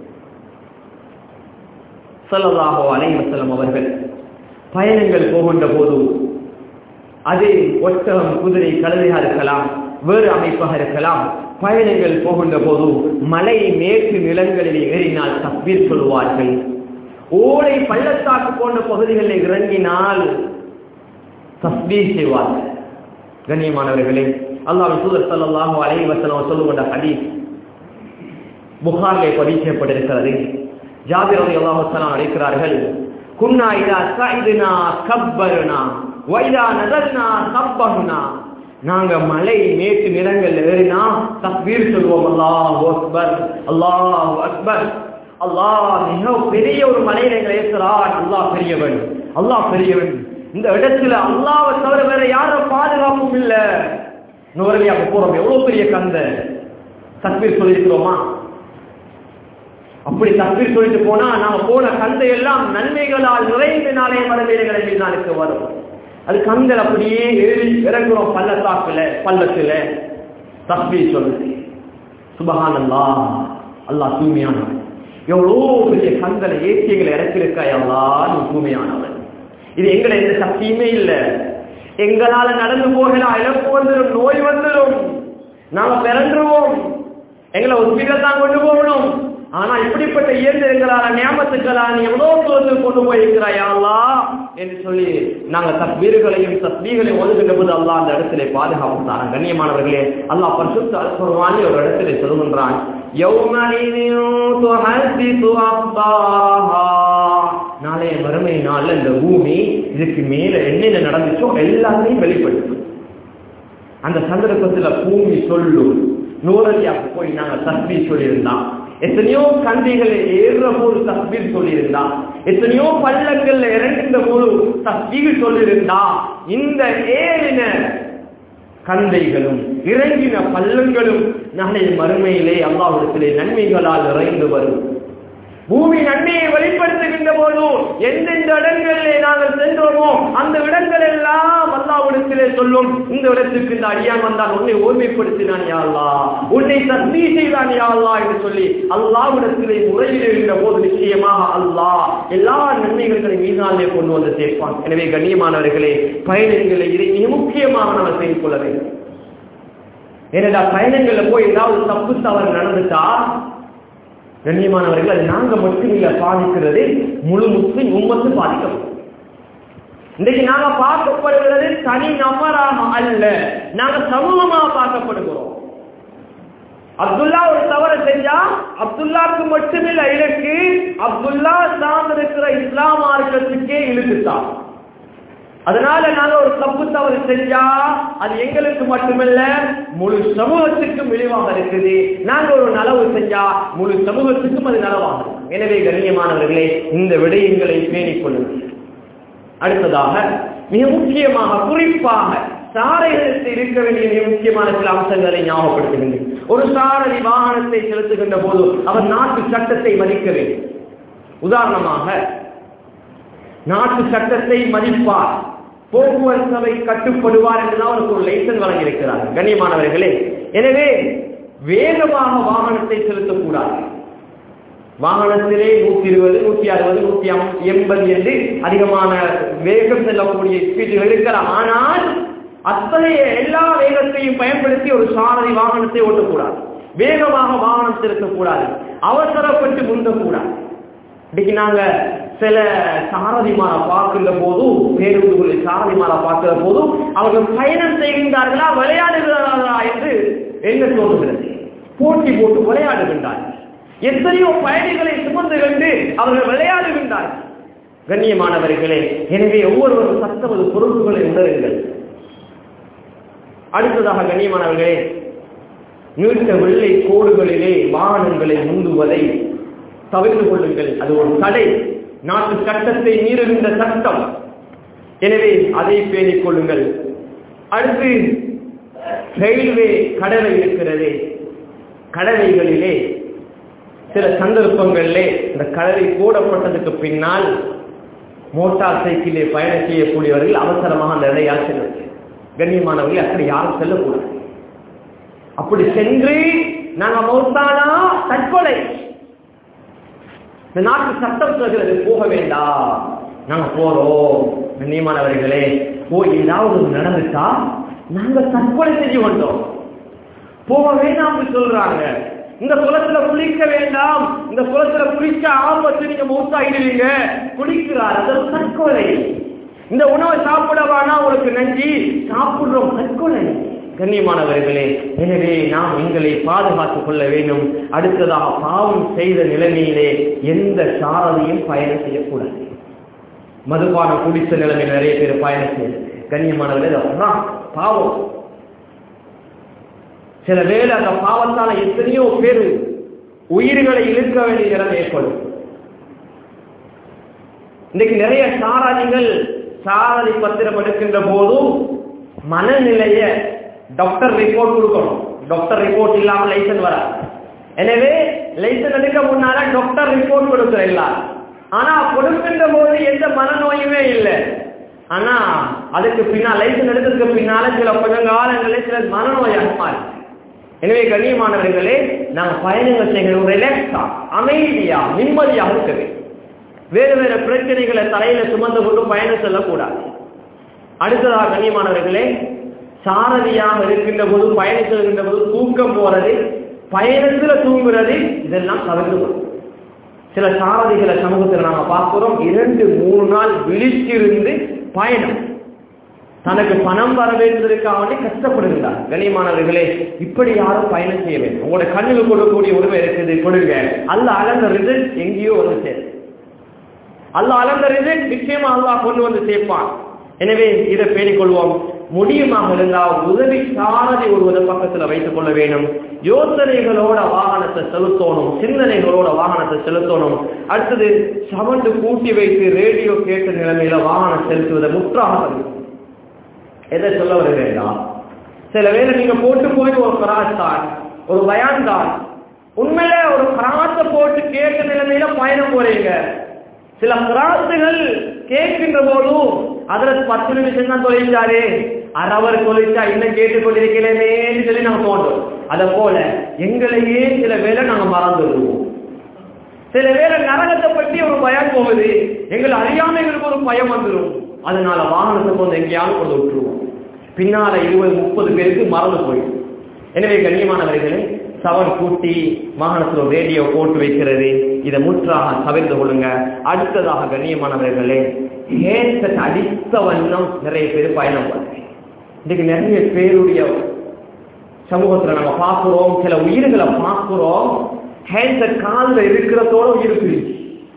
சல்லல்லாஹோ அலைவசலம் அவர்கள் பயணங்கள் போகின்ற போது அது ஒட்டகம் குதிரை கழுதையா இருக்கலாம் வேறு அமைப்பாக இருக்கலாம் பயணங்கள் போகின்ற போது மலை மேற்கு நிலங்களில் ஏறினால் தப்பீர் சொல்வார்கள் ஓடை பள்ளத்தாக்கு போன்ற பகுதிகளில் இறங்கினால் தஸ்பீர் செய்வார்கள் கண்ணியமானவர்களே அல்லாஹ் தூதர் சல்லாஹோ அலைவசலம் சொல்லுகின்ற ஹதீஸ் புகாரிலே பதிவு செய்யப்பட்டிருக்கிறது ஜாபிர் ரதி அல்லாஹு அழைக்கிறார்கள் குன்னா இதா சைதுனா கப்பருனா வைதா நதல்னா கப்பகுனா நாங்க மலை மேட்டு நிலங்கள் ஏறினா தக்பீர் சொல்வோம் அல்லாஹ் அக்பர் அல்லாஹ் அக்பர் அல்லாஹ் மிக பெரிய ஒரு மலையில எங்களை ஏற்றுறான் அல்லாஹ் பெரியவன் அல்லாஹ் பெரியவன் இந்த இடத்துல அல்லாவை தவிர வேற யாரும் பாதுகாப்பும் இல்ல நுவரலியாக போறோம் எவ்வளவு பெரிய கந்த தக்பீர் சொல்லியிருக்கிறோமா அப்படி தப்பீர் சொல்லிட்டு போனா நாம போன கந்தை எல்லாம் நன்மைகளால் நிறைந்து நாளே மனமேலைகளை மீதானுக்கு வரும் அது கண்கள் அப்படியே ஏறி இறங்குறோம் பள்ளத்தாக்குல பள்ளத்துல தப்பீர் சொல்லுது சுபகானல்லா அல்லா தூய்மையானவன் எவ்வளோ பெரிய கந்தலை ஏற்றியங்களை இறக்கிருக்காய் அல்லா நீ தூய்மையானவன் இது எங்களை எந்த சக்தியுமே இல்லை எங்களால நடந்து போகலாம் இழப்பு வந்துடும் நோய் வந்துடும் நாம பிறந்துருவோம் எங்களை ஹாஸ்பிட்டல் தான் கொண்டு போகணும் ஆனா இப்படிப்பட்ட இயந்திரங்களால நியமத்துக்களா நீ எவ்வளவு தூரத்தில் கொண்டு போயிருக்கிறாய் அல்லா என்று சொல்லி நாங்க தஸ்பீர்களையும் தஸ்பீகளையும் ஒதுக்கின்ற போது அல்லா அந்த இடத்திலே பாதுகாப்பு தான் கண்ணியமானவர்களே அல்லாஹ் பரிசுத்த அல்பருவானி ஒரு இடத்திலே சொல்லுகின்றான் நாளைய வறுமை நாள்ல இந்த பூமி இதுக்கு மேல என்னென்ன நடந்துச்சோ எல்லாத்தையும் வெளிப்படுத்தும் அந்த சந்தர்ப்பத்துல பூமி சொல்லும் நூறலியாக போய் நாங்க தஸ்பீ சொல்லியிருந்தான் எத்தனையோ கந்தைகளை ஏறுற போது தஸ்பீர் சொல்லியிருந்தா எத்தனையோ பள்ளங்கள்ல இறங்குகின்ற போது தஸ்பீர் சொல்லியிருந்தா இந்த ஏறின கந்தைகளும் இறங்கின பள்ளங்களும் நாளை மறுமையிலே அல்லாவிடத்திலே நன்மைகளால் நிறைந்து வரும் பூமி நன்மையை வெளிப்படுத்துகின்ற போது எந்தெந்த இடங்களிலே நாங்கள் சென்றோமோ அந்த இடங்கள் எல்லாம் அல்லாவிடத்திலே சொல்லும் இந்த இடத்துக்கு இந்த அடியான் வந்தான் உன்னை ஓர்மைப்படுத்தினான் யாழ்லா உன்னை தஸ்மீ செய்தான் யாழ்லா என்று சொல்லி அல்லாவிடத்திலே முறையிடுகின்ற போது நிச்சயமாக அல்லாஹ் எல்லா நன்மைகளை மீதாலே கொண்டு வந்து சேர்ப்பான் எனவே கண்ணியமானவர்களே பயணங்களை இதை மிக முக்கியமாக நாம் செய்து கொள்ள வேண்டும் ஏனென்றா பயணங்கள்ல போய் ஏதாவது தப்பு தவறு நடந்துட்டா கண்ணியமானவர்கள் அது நாங்க மட்டும் இல்ல பாதிக்கிறது முழு முஸ்லிம் உம்மத்து பாதிக்கப்படும் இன்றைக்கு நாங்க பார்க்கப்படுகிறது தனி நபராக அல்ல நாங்க சமூகமாக பார்க்கப்படுகிறோம் அப்துல்லா ஒரு தவறை செஞ்சா அப்துல்லாக்கு மட்டுமில்ல இலக்கு அப்துல்லா சார்ந்திருக்கிற இஸ்லாம் மார்க்கத்துக்கே இழுக்குத்தான் அதனால நாங்க ஒரு தப்பு தவறு செஞ்சா அது எங்களுக்கு மட்டுமல்ல முழு சமூகத்துக்கும் விளைவாக இருக்குது நாங்க ஒரு நலவு செஞ்சா முழு சமூகத்துக்கும் அது நலவாகும் எனவே கண்ணியமானவர்களே இந்த விடயங்களை பேணிக் கொள்ளுங்கள் அடுத்ததாக மிக முக்கியமாக குறிப்பாக சாலைகளுக்கு இருக்க வேண்டிய மிக முக்கியமான சில அம்சங்களை ஞாபகப்படுத்துகின்றேன் ஒரு சாரதி வாகனத்தை செலுத்துகின்ற போது அவர் நாட்டு சட்டத்தை மதிக்க வேண்டும் உதாரணமாக நாட்டு சட்டத்தை மதிப்பார் போக்குவரத்து சபை கட்டுப்படுவார் என்றுதான் அவருக்கு ஒரு லைசன்ஸ் வழங்கியிருக்கிறார் கண்ணியமானவர்களே எனவே வேகமாக வாகனத்தை செலுத்தக்கூடாது வாகனத்திலே நூத்தி இருபது நூத்தி அறுபது நூத்தி எண்பது என்று அதிகமான வேகம் செல்லக்கூடிய ஸ்பீடுகள் இருக்கலாம் ஆனால் அத்தகைய எல்லா வேகத்தையும் பயன்படுத்தி ஒரு சாரதி வாகனத்தை ஓட்டக்கூடாது வேகமாக வாகனம் செலுத்தக்கூடாது அவசரப்பட்டு முந்தக்கூடாது இன்னைக்கு நாங்க சில சாரதிமாரை பார்க்கின்ற போதும் பேருந்துகளில் சாரதிமாரை பார்க்கிற போதும் அவர்கள் பயணம் செய்கின்றார்களா விளையாடுகிறார்களா என்று என்ன தோன்றுகிறது போட்டி போட்டு விளையாடுகின்றார்கள் எத்தனையோ பயணிகளை சுமந்து கண்டு அவர்கள் விளையாடுகின்றார்கள் கண்ணியமானவர்களே எனவே ஒவ்வொருவரும் தத்தமது பொறுப்புகளை உணருங்கள் அடுத்ததாக கண்ணியமானவர்களே நீட்ட வெள்ளை கோடுகளிலே வாகனங்களை முந்துவதை தவிர்த்து கொள்ளுங்கள் அது ஒரு தடை நாட்டு சட்டத்தை மீறுகின்ற சட்டம் எனவே அதை பேணிக் கொள்ளுங்கள் அடுத்து ரயில்வே கடவை இருக்கிறது கடவைகளிலே சில சந்தர்ப்பங்களிலே இந்த கடவை போடப்பட்டதுக்கு பின்னால் மோட்டார் சைக்கிளே பயணம் செய்யக்கூடியவர்கள் அவசரமாக அந்த இடையால் செல்வது கண்ணியமானவர்கள் அப்படி யாரும் செல்லக்கூடாது அப்படி சென்று நாங்க மௌத்தானா தற்கொலை இந்த நாட்டு சட்டம் சொல்கிறது போக வேண்டாம் நாங்க போறோம் கண்ணியமானவர்களே போய் ஏதாவது நடந்துட்டா நாங்க தற்கொலை செஞ்சு கொண்டோம் போக வேண்டாம் சொல்றாங்க இந்த குளத்துல குளிக்க வேண்டாம் இந்த குளத்துல குளிக்க ஆபத்து நீங்க மூத்தாயிடுவீங்க குளிக்கிறார் அது ஒரு தற்கொலை இந்த உணவை சாப்பிடவானா உங்களுக்கு நஞ்சி சாப்பிடுறோம் தற்கொலை கண்ணியமானவர்களே எனவே நாம் எங்களை பாதுகாத்துக் கொள்ள வேண்டும் அடுத்ததாக பாவம் செய்த நிலைமையிலே எந்த சாரதியும் பயணம் செய்யக்கூடாது மதுபான குடித்த நிலைமையில் நிறைய பேர் பயணம் செய்யுது கண்ணியமானவர்களே பாவம் சில வேலை அந்த பாவத்தால எத்தனையோ பேர் உயிர்களை இழுக்க வேண்டிய நிலைமை ஏற்படும் இன்னைக்கு நிறைய சாராதிகள் சாரதி பத்திரம் எடுக்கின்ற போதும் மனநிலைய டாக்டர் ரிப்போர்ட் கொடுக்கணும் டாக்டர் ரிப்போர்ட் இல்லாம லைசன்ஸ் வர எனவே லைசன்ஸ் எடுக்க முன்னால டாக்டர் ரிப்போர்ட் கொடுக்கிற எல்லாரும் ஆனா கொடுக்கின்ற போது எந்த மனநோயுமே இல்லை ஆனா அதுக்கு பின்னால் லைசன்ஸ் எடுத்ததுக்கு பின்னால சில கொஞ்ச காலங்களில் சில மனநோயாக மாறி எனவே கண்ணியமானவர்களே நாங்கள் பயணங்கள் செய்கிற ரிலாக்ஸா அமைதியா நிம்மதியாக இருக்க வேண்டும் வேறு வேறு பிரச்சனைகளை தலையில சுமந்து கொண்டு பயணம் செல்லக்கூடாது அடுத்ததாக கண்ணியமானவர்களே சாரதியாக இருக்கின்ற போது பயணம் செல்கின்ற போது தூக்கம் போறது பயணத்துல தூங்குறது இதெல்லாம் தவிர்த்து சில சாரதிகளை சமூகத்தில் நாம பார்க்கிறோம் இரண்டு மூணு நாள் விழிச்சிருந்து பயணம் தனக்கு பணம் வர வேண்டியதற்காக வேண்டி கஷ்டப்படுகிறார் கண்ணியமானவர்களே இப்படி யாரும் பயணம் செய்ய வேண்டும் உங்களோட கண்ணுக்கு கொடுக்கக்கூடிய உரிமை இருக்குது கொடுங்க அல்ல அலந்த ரிசல்ட் எங்கேயோ வந்து சேரும் அல்ல அலந்த ரிசல்ட் நிச்சயமா அல்லாஹ் கொண்டு வந்து சேர்ப்பான் எனவே இதை பேணிக் கொள்வோம் முடியுமாக இருந்தால் உதவி சாரதி ஒருவரை பக்கத்துல வைத்துக் கொள்ள வேண்டும் யோசனைகளோட வாகனத்தை செலுத்தணும் சிந்தனைகளோட வாகனத்தை செலுத்தணும் அடுத்தது சவண்டு கூட்டி வைத்து ரேடியோ கேட்ட நிலைமையில வாகனம் செலுத்துவதை முற்றாக தவிர்க்கணும். எதை சொல்ல வருகிறேன் சில வேளை நீங்க போட்டு போய் ஒரு கராஜ் தான் ஒரு பயான் தான் உண்மையில ஒரு கிராஸ போட்டு கேட்க நிலைமையில பயணம் போறீங்க சில கிராஸுகள் கேட்கின்ற போதும் அதுல பத்து நிமிஷம் தான் தொழிற்சாரு அரவர் தொழிற்சா இன்னும் கேட்டுக்கொண்டிருக்கிறேன்னு சொல்லி நாங்க தோன்றோம் அத போல எங்களையே சில வேளை நாங்க மறந்துடுவோம் சில வேளை நரகத்தை பற்றி ஒரு பயம் போகுது எங்களை அறியாம எங்களுக்கு ஒரு பயம் வந்துடும் அதனால வாகனத்தை கொண்டு எங்கேயாவது கொண்டு விட்டுருவோம் பின்னால இருபது முப்பது பேருக்கு மறந்து போயிடும் எனவே கண்ணியமானவர்களே சவர் கூட்டி வாகனத்தில் ஒரு ரேடியோ போட்டு வைக்கிறது இதை முற்றாக தவிர்த்து கொள்ளுங்க அடுத்ததாக கண்ணியமானவர்களே ஹேர்செட் அடித்த வண்ணம் நிறைய பேர் பயணம் பண்ணுறேன் இன்னைக்கு நிறைய பேருடைய சமூகத்துல நம்ம பார்க்கிறோம் சில உயிர்களை பார்க்கிறோம் ஹேண்ட்செட் காலில் இருக்கிறதோட உயிர் பிரிச்சு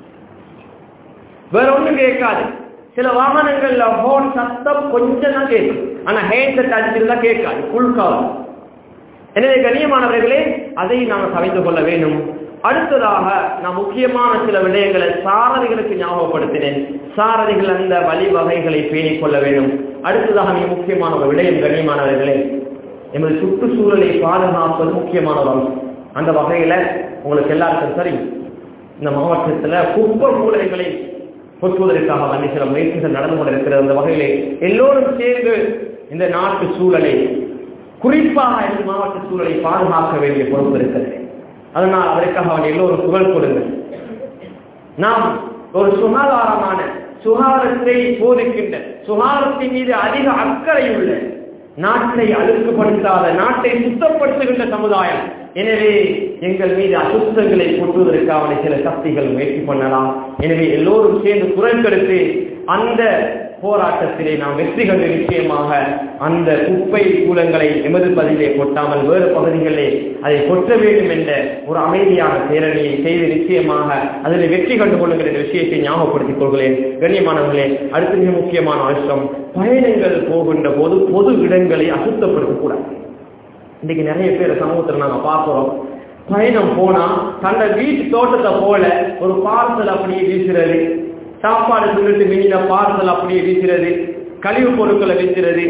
வேற ஒண்ணும் கேட்காது சில வாகனங்கள்ல ஹோன் சத்தம் கொஞ்சம் தான் கேட்கும் ஆனா ஹேண்ட்செட் அடிச்சிருந்தா கேட்காது ஃபுல் கவர் எனவே கண்ணியமானவர்களே அதை நாம் கவிந்து கொள்ள வேண்டும் அடுத்ததாக நான் முக்கியமான சில விடயங்களை சாரதிகளுக்கு ஞாபகப்படுத்தினேன் சாரதிகள் அந்த வழிவகைகளை பேணிக் கொள்ள வேண்டும் அடுத்ததாக மிக முக்கியமான ஒரு விடயம் கண்ணியமானவர்களே எமது சுற்றுச்சூழலை பாதுகாப்பது முக்கியமான ஒரு அம்சம் அந்த வகையில உங்களுக்கு எல்லாருக்கும் சரி இந்த மாவட்டத்துல குப்பை மூலைகளை கொட்டுவதற்காக வந்து சில முயற்சிகள் நடந்து கொண்டிருக்கிறது அந்த வகையிலே எல்லோரும் சேர்ந்து இந்த நாட்டு சூழலை குறிப்பாக இந்த மாவட்ட சூழலை பாதுகாக்க வேண்டிய பொறுப்பு இருக்கிறது அதனால் அதற்காக அவன் எல்லோரும் புகழ் கொடுங்கள் நாம் ஒரு சுகாதாரமான சுகாதாரத்தை போதிக்கின்ற சுகாதாரத்தின் மீது அதிக அக்கறை உள்ள நாட்டை அழுக்குப்படுத்தாத நாட்டை சுத்தப்படுத்துகின்ற சமுதாயம் எனவே எங்கள் மீது அசுத்தங்களை கொட்டுவதற்காக சில சக்திகள் முயற்சி பண்ணலாம் எனவே எல்லோரும் சேர்ந்து குரல் கெடுத்து அந்த போராட்டத்திலே நாம் வெற்றி கண்டு நிச்சயமாக அந்த குப்பை கூலங்களை எமது பதிலே கொட்டாமல் வேறு பகுதிகளிலே அதை கொட்ட வேண்டும் என்ற ஒரு அமைதியான பேரணியை செய்து நிச்சயமாக அதில் வெற்றி கண்டு கொள்ளுங்கள் என்ற விஷயத்தை ஞாபகப்படுத்திக் கொள்கிறேன் கண்ணியமானவர்களே அடுத்த மிக முக்கியமான அம்சம் பயணங்கள் போகின்ற போது பொது இடங்களை அசுத்தப்படுத்தக்கூடாது இன்னைக்கு நிறைய பேர் சமூகத்தில் நாங்க பார்க்கிறோம் பயணம் போனா தன்ன வீட்டு தோட்டத்தை போல ஒரு பார்சல் அப்படியே வீசுறது சாப்பாடு சொல்லிட்டு மினின பார்சல் அப்படியே வீசுறது கழிவு பொருட்களை வீசுறது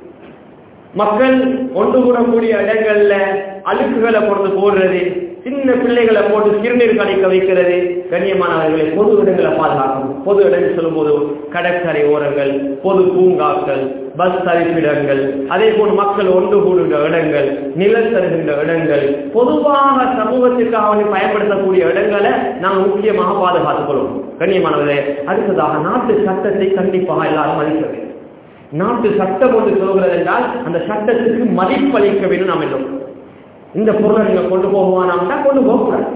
மக்கள் ஒன்று கூடக்கூடிய இடங்கள்ல அழுக்குகளை கொண்டு போடுறது சின்ன பிள்ளைகளை போட்டு சிறுநீர் கழிக்க வைக்கிறது கண்ணியமானவர்களை பொது இடங்களை பாதுகாக்கணும் பொது இடங்கள் சொல்லும்போது கடற்கரை ஓரங்கள் பொது பூங்காக்கள் பஸ் தரிப்பிடங்கள் அதே போல் மக்கள் ஒன்று கூடுகின்ற இடங்கள் நிழல் தருகின்ற இடங்கள் பொதுவாக சமூகத்திற்காக பயன்படுத்தக்கூடிய இடங்களை நாம் முக்கியமாக பாதுகாத்துக் கொள்வோம் கண்ணியமானவர்களே அடுத்ததாக நாட்டு சட்டத்தை கண்டிப்பாக எல்லாரும் மதிக்க வேண்டும் நாட்டு சட்டம் ஒன்று சொல்கிறது என்றால் அந்த சட்டத்துக்கு மதிப்பளிக்க வேண்டும் நாம் என்றோம் இந்த பொருளை நீங்க கொண்டு போகுவானாம்னா கொண்டு போகக்கூடாது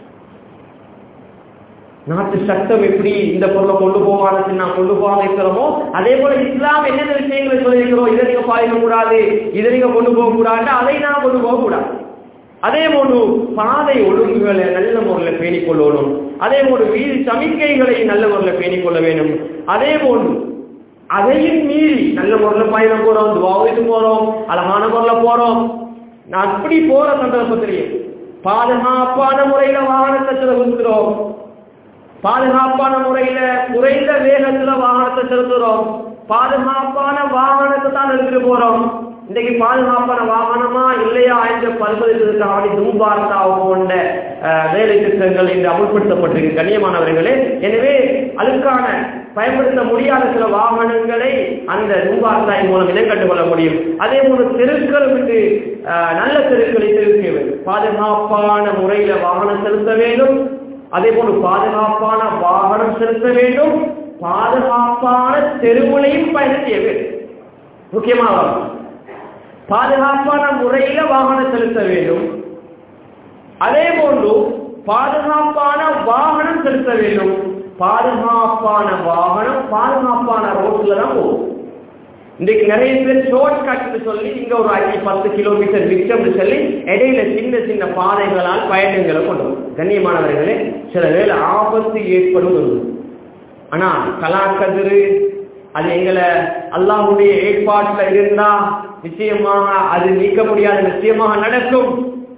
நாட்டு சட்டம் எப்படி இந்த பொருளை கொண்டு போவானு நான் கொண்டு போக வைக்கிறோமோ அதே போல இஸ்லாம் என்னென்ன விஷயங்களை சொல்லியிருக்கிறோம் இதை நீங்க பாதிக்க கூடாது இதை நீங்க கொண்டு போக கூடாது அதை நான் கொண்டு போக கூடாது அதே போன்று பாதை ஒழுங்குகளை நல்ல முறையில் பேணிக் கொள்ளணும் அதே போன்று வீதி சமிக்கைகளை நல்ல முறையில் பேணிக் கொள்ள வேண்டும் அதே போன்று அதையும் மீறி நல்ல முறையில் பயணம் போறோம் துவாவிட்டு போறோம் அழகான முறையில் போறோம் நான் அப்படி போற சந்தர்ப்பத்திலேயே பாதுகாப்பான முறையில வாகனத்தை செலுத்துகிறோம் பாதுகாப்பான முறையில குறைந்த வேகத்துல வாகனத்தை செலுத்துறோம் பாதுகாப்பான வாகனத்தை தான் எடுத்துட்டு போறோம் இன்னைக்கு பாதுகாப்பான வாகனமா இல்லையா என்று பரிசோதிப்பதற்காக தும்பார்த்தா போன்ற வேலை திட்டங்கள் இன்று அமுல்படுத்தப்பட்டிருக்கு கண்ணியமானவர்களே எனவே அதுக்கான பயன்படுத்த முடியாத சில வாகனங்களை அந்த தும்பார்த்தாய் மூலம் இனம் கண்டுகொள்ள முடியும் அதே போல தெருக்கள் விட்டு நல்ல தெருக்களை தெரிவிக்க வேண்டும் பாதுகாப்பான முறையில வாகனம் செலுத்த வேண்டும் அதே போல பாதுகாப்பான வாகனம் செலுத்த வேண்டும் பாதுகாப்பான தெருவுலையும் பயணம் செய்ய வேண்டும் முக்கியமாக பாதுகாப்பான முறையில வாகனம் செலுத்த வேண்டும் அதே போன்று பாதுகாப்பான வாகனம் செலுத்த வேண்டும் பாதுகாப்பான வாகனம் பாதுகாப்பான ரோட்ல தான் போகும் இன்றைக்கு நிறைய பேர் ஷார்ட் கட்னு சொல்லி இங்க ஒரு அஞ்சு பத்து கிலோமீட்டர் விட்டம்னு சொல்லி இடையில சின்ன சின்ன பாதைகளால் பயணங்களை கொண்டு வரும் கண்ணியமானவர்களே சில வேலை ஆபத்து ஏற்படும் ஆனா கலாக்கதிரு அது எங்களை அல்லாஹுடைய ஏற்பாட்டில் இருந்தா நிச்சயமாக அது நீக்க முடியாத நிச்சயமாக நடக்கும்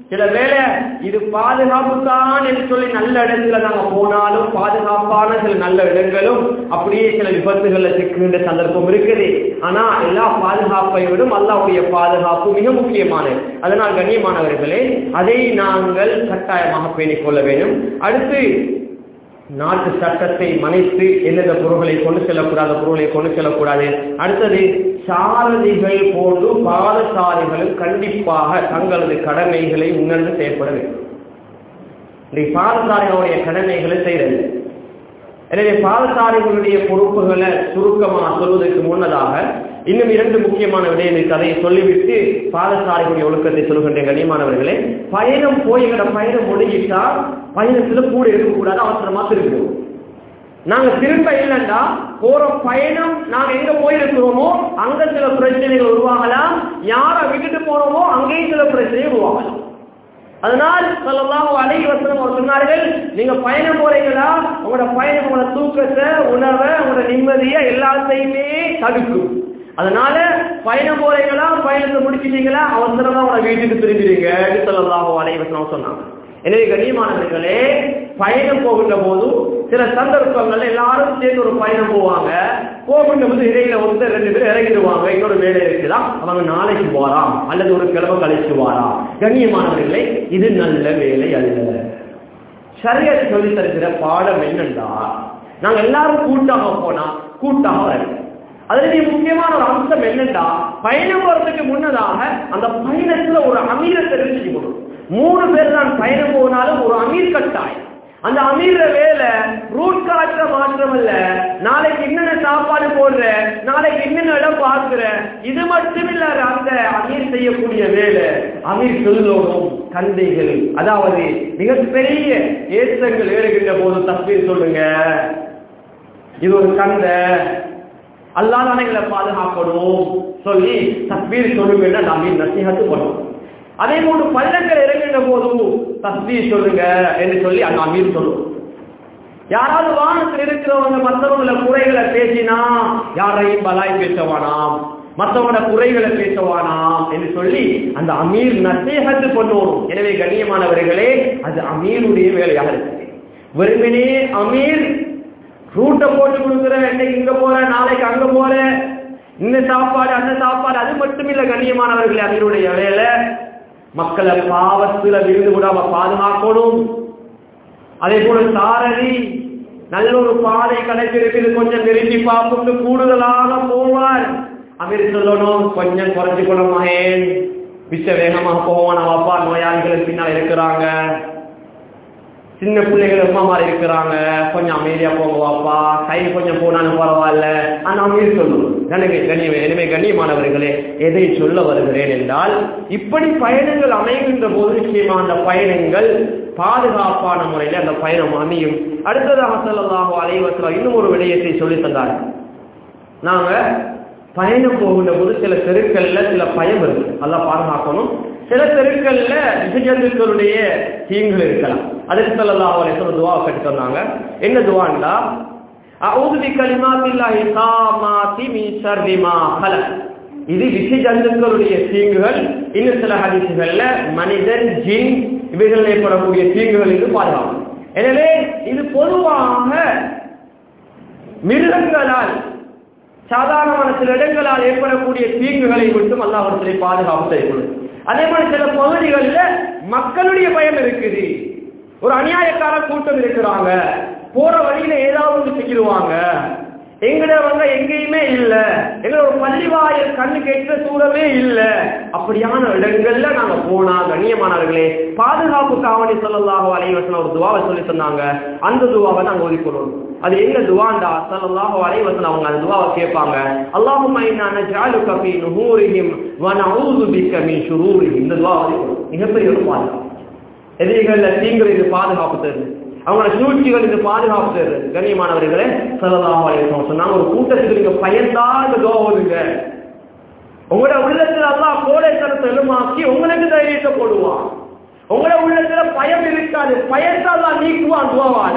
சில வேளை இது பாதுகாப்பு தான் என்று சொல்லி நல்ல இடத்துல நாங்க போனாலும் பாதுகாப்பான சில நல்ல இடங்களும் அப்படியே சில விபத்துகள்ல சிக்குகின்ற சந்தர்ப்பம் இருக்குது ஆனா எல்லா பாதுகாப்பை விடும் அல்லாவுடைய பாதுகாப்பு மிக முக்கியமானது அதனால் கண்ணியமானவர்களே அதை நாங்கள் கட்டாயமாக பேணிக் கொள்ள வேண்டும் அடுத்து நாட்டு சட்டத்தை மனைத்து எந்தெந்த பொருள்களை கொண்டு செல்லக்கூடாத பொருள்களை கொண்டு செல்லக்கூடாது அடுத்தது சாரதிகள் போன்று பாதசாரிகளும் கண்டிப்பாக தங்களது கடமைகளை உணர்ந்து செயல்பட வேண்டும் இந்த பாதசாரிகளுடைய கடமைகளை செய்யறது எனவே பாதசாரிகளுடைய பொறுப்புகளை சுருக்கமாக சொல்வதற்கு முன்னதாக இன்னும் இரண்டு முக்கியமான விடயங்கள் கதையை சொல்லிவிட்டு பாதசாரிகளுடைய ஒழுக்கத்தை சொல்கின்ற கண்ணியமானவர்களே பயணம் போய்கிற பயணம் முடிஞ்சிட்டா பயணத்துல கூட இருக்கக்கூடாது அவசரமா திரும்பணும் நாங்க திரும்ப இல்லைண்டா போற பயணம் நாங்க எங்க போயிருக்கிறோமோ அங்க சில பிரச்சனைகள் உருவாகலாம் யாரை விட்டுட்டு போறோமோ அங்கேயும் சில பிரச்சனைகள் உருவாகலாம் அதனால் சொல்லலாம் அழகி வசனம் அவர் சொன்னார்கள் நீங்க பயணம் போறீங்களா உங்களோட பயணம் உங்களோட தூக்கத்தை உணவை உங்களோட நிம்மதியை எல்லாத்தையுமே தடுக்கும் அதனால பயணம் போறீங்களா பயணத்தை முடிச்சிட்டீங்களா அவசரமா உங்களோட வீட்டுக்கு திரும்பிடுங்க சொல்லலாம் அழகி வசனம் சொன்னாங்க எனவே கண்ணியமானவர்களே பயணம் போகின்ற போது சில சந்தர்ப்பங்கள் எல்லாரும் சேர்ந்து ஒரு பயணம் போவாங்க போகின்ற போது இடையில ஒருத்தர் ரெண்டு பேர் இறங்கிடுவாங்க இன்னொரு வேலை இருக்குதா அவங்க நாளைக்கு போறாம் அல்லது ஒரு கிழமை கழிச்சு வாராம் கண்ணியமானவர்களே இது நல்ல வேலை அல்ல சரியா சொல்லி தருகிற பாடம் என்னண்டா நாங்க எல்லாரும் கூட்டாக போனா கூட்டாக வரும் அதுல முக்கியமான ஒரு அம்சம் என்னண்டா பயணம் போறதுக்கு முன்னதாக அந்த பயணத்துல ஒரு அமீரை தெரிஞ்சுக்கணும் மூணு பேர் தான் பயணம் போனாலும் ஒரு அமீர் கட்டாயம் அந்த அமீர வேலை ரூட் காட்டுற மாற்றம் அல்ல நாளைக்கு என்னென்ன சாப்பாடு போடுற நாளைக்கு என்னென்ன இடம் பார்க்கிற இது மட்டும் இல்ல அந்த அமீர் செய்யக்கூடிய வேலை அமீர் சொல்லணும் கந்தைகள் அதாவது மிகப்பெரிய ஏற்றங்கள் ஏறுகின்ற போது தஸ்வீர் சொல்லுங்க இது ஒரு கந்தை அல்லாத எங்களை பாதுகாக்கணும் சொல்லி தஸ்வீர் சொல்லுங்க நாம் நசிஹத்து பண்ணுவோம் அதே போன்று பள்ளங்கள் இறங்குகிற போதும் தஸ்மீ சொல்லுங்க என்று சொல்லி அந்த அமீர் சொல்லுவோம் யாராவது வானத்தில் இருக்கிறவங்க மற்றவங்கள குறைகளை பேசினா யாரையும் பலாய் பேசவானாம் மற்றவங்களோட குறைகளை பேசவானாம் என்று சொல்லி அந்த அமீர் நசேகத்து பண்ணுவோம் எனவே கண்ணியமானவர்களே அது அமீருடைய வேலையாக இருக்கு வெறுமனே அமீர் ரூட்டை போட்டு கொடுக்குற இன்னைக்கு இங்க போற நாளைக்கு அங்க போற இந்த சாப்பாடு அந்த சாப்பாடு அது மட்டும் இல்ல கண்ணியமானவர்களே அமீருடைய வேலை மக்களை பாவத்துல விழுந்து விடாம பாதுகாக்கணும் அதே போல சாரதி நல்ல ஒரு பாதை கிடைச்சிருக்குது கொஞ்சம் நெருங்கி பார்ப்போம்னு கூடுதலாக போவார் அமீர் சொல்லணும் கொஞ்சம் குறைஞ்சுக்கணும் மகேன் மிச்ச வேகமாக போவான் அப்பா நோயாளிகள் பின்னால் இருக்கிறாங்க சின்ன பிள்ளைகள் அம்மா மாதிரி இருக்கிறாங்க கொஞ்சம் அமைதியா போங்க வாப்பா கை கொஞ்சம் போனாலும் பரவாயில்ல ஆனா அமீர் சொல்லணும் கணிமை கண்ணியமே எனவே கண்ணியமானவர்களே எதை சொல்ல வருகிறேன் என்றால் இப்படி பயணங்கள் அமைகின்ற போது நிச்சயமா அந்த பயணங்கள் பாதுகாப்பான முறையில் அந்த பயணம் அமையும் அடுத்ததாக சொல்லலாக அலைவத்தில் இன்னும் ஒரு விடயத்தை சொல்லி தந்தார் நாங்க பயணம் போகின்ற போது சில தெருக்கள்ல சில பயம் இருக்கு அதெல்லாம் பாதுகாக்கணும் சில தெருக்கள்ல விசஜந்துக்களுடைய தீங்குகள் இருக்கலாம் அதுக்கு சொல்லலாம் அவரை சொல்ல துவா கட்டி சொன்னாங்க என்ன துவாண்டா அவுது பி கலிமாத்தில்லாஹி தாமாத்தி மின் ஷர்ரி மா ஹலக் இது விஷஜந்துக்களுடைய தீங்குகள் இன்னும் சில ஹதீசுகள்ல மனிதன் ஜின் இவைகள் ஏற்படக்கூடிய தீங்குகள் என்று பாதுகாக்கும் எனவே இது பொதுவாக மிருகங்களால் சாதாரணமான சில இடங்களால் ஏற்படக்கூடிய தீங்குகளை விட்டும் அல்லாஹ் பாதுகாப்பு செய்யணும் அதே மாதிரி சில பகுதிகளில் மக்களுடைய பயம் இருக்குது ஒரு அநியாயக்கார கூட்டம் இருக்கிறாங்க போற வழியில ஏதாவது ஒன்று செஞ்சிருவாங்க எங்கிட்டவங்க எங்கேயுமே இல்ல எங்களோட பள்ளிவாயல் கண்ணு கேட்கிற சூழலே இல்ல அப்படியான இடங்கள்ல நாங்க போனா கண்ணியமானவர்களே பாதுகாப்பு காவணி சொல்லலாக அலைவசன ஒரு துவாவை சொல்லி சொன்னாங்க அந்த துவாவை நாங்க ஒதுக்கணும் அது என்ன துவாண்டா சல்லல்லாஹு அலைஹி வஸல்லம் அவங்க அந்த துவாவை கேட்பாங்க அல்லாஹும்ம இன்னா நஜ்அலுக ஃபீ நுஹூரிஹிம் வ நஊது பிக மின் ஷுரூரிஹிம் இந்த துவா மிகப்பெரிய ஒரு பாதுகாப்பு எதிரிகள்ல தீங்குல இது பாதுகாப்பு தருது அவங்களோட சூழ்ச்சிகள் இது பாதுகாப்பு தருது கண்ணியமானவர்களே சல்லல்லாஹு அலைஹி வஸல்லம் சொன்னாங்க ஒரு கூட்டத்துக்கு நீங்க பயந்தா இந்த துவா ஓதுங்க உங்களோட உள்ளத்துல அல்லாஹ் கோடைத்தனத்தை எழுமாக்கி உங்களுக்கு தைரியத்தை போடுவான் உங்களோட உள்ளத்துல பயம் இருக்காது பயத்தால் நீக்குவான் துவாவால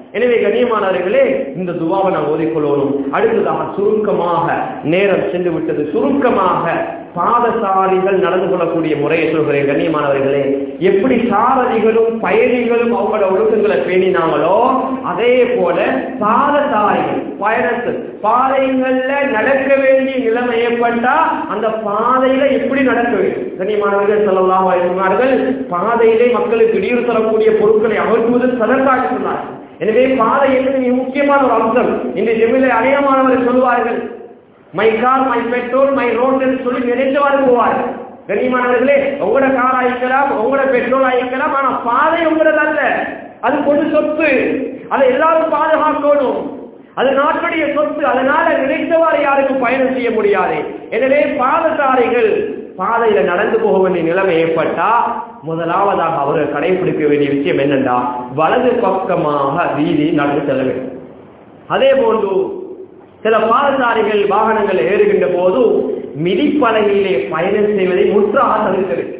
எனவே கண்ணியமானவர்களே இந்த துவாவை நாம் ஓதிக்கொள்ளணும் அடுத்ததாக சுருக்கமாக நேரம் சென்று விட்டது சுருக்கமாக பாதசாரிகள் நடந்து கொள்ளக்கூடிய முறையை சொல்கிறேன் கண்ணியமானவர்களே எப்படி சாரதிகளும் பயணிகளும் அவங்களோட ஒழுக்கங்களை பேணினாங்களோ அதே போல பாதசாரிகள் பயணத்து பாதைகள்ல நடக்க வேண்டிய நிலைமை ஏற்பட்டா அந்த பாதையில எப்படி நடக்க வேண்டும் கண்ணியமானவர்கள் சொல்லலாம் சொன்னார்கள் பாதையிலே மக்களுக்கு இடையூறு தரக்கூடிய பொருட்களை அகற்றுவது சதற்காக சொன்னார்கள் எனவே பாதை என்பது மிக முக்கியமான ஒரு அம்சம் இந்த ஜெமிலை அநேகமானவர்கள் சொல்வார்கள் my car my petrol my road என்று சொல்லி நினைத்தவாறு போவார்கள் கண்ணியமானவர்களே உங்களோட கார் ஆயிக்கலாம் உங்களோட பெட்ரோல் ஆயிக்கலாம் ஆனா பாதை உங்களோட அல்ல அது பொது சொத்து அதை எல்லாரும் பாதுகாக்கணும் அது நாட்டுடைய சொத்து அதனால நினைத்தவாறு யாருக்கும் பயணம் செய்ய முடியாது எனவே பாதசாரிகள் பாதையில நடந்து போக வேண்டிய நிலைமை ஏற்பட்டா முதலாவதாக அவர்கள் கடைபிடிக்க வேண்டிய விஷயம் என்னென்றா வலது பக்கமாக வீதி நடந்து செல்ல வேண்டும் அதே போன்று சில பாதசாரிகள் வாகனங்கள் ஏறுகின்ற போது மிதிப்பலகையிலே பயணம் செய்வதை முற்றாக தவிர்க்க வேண்டும்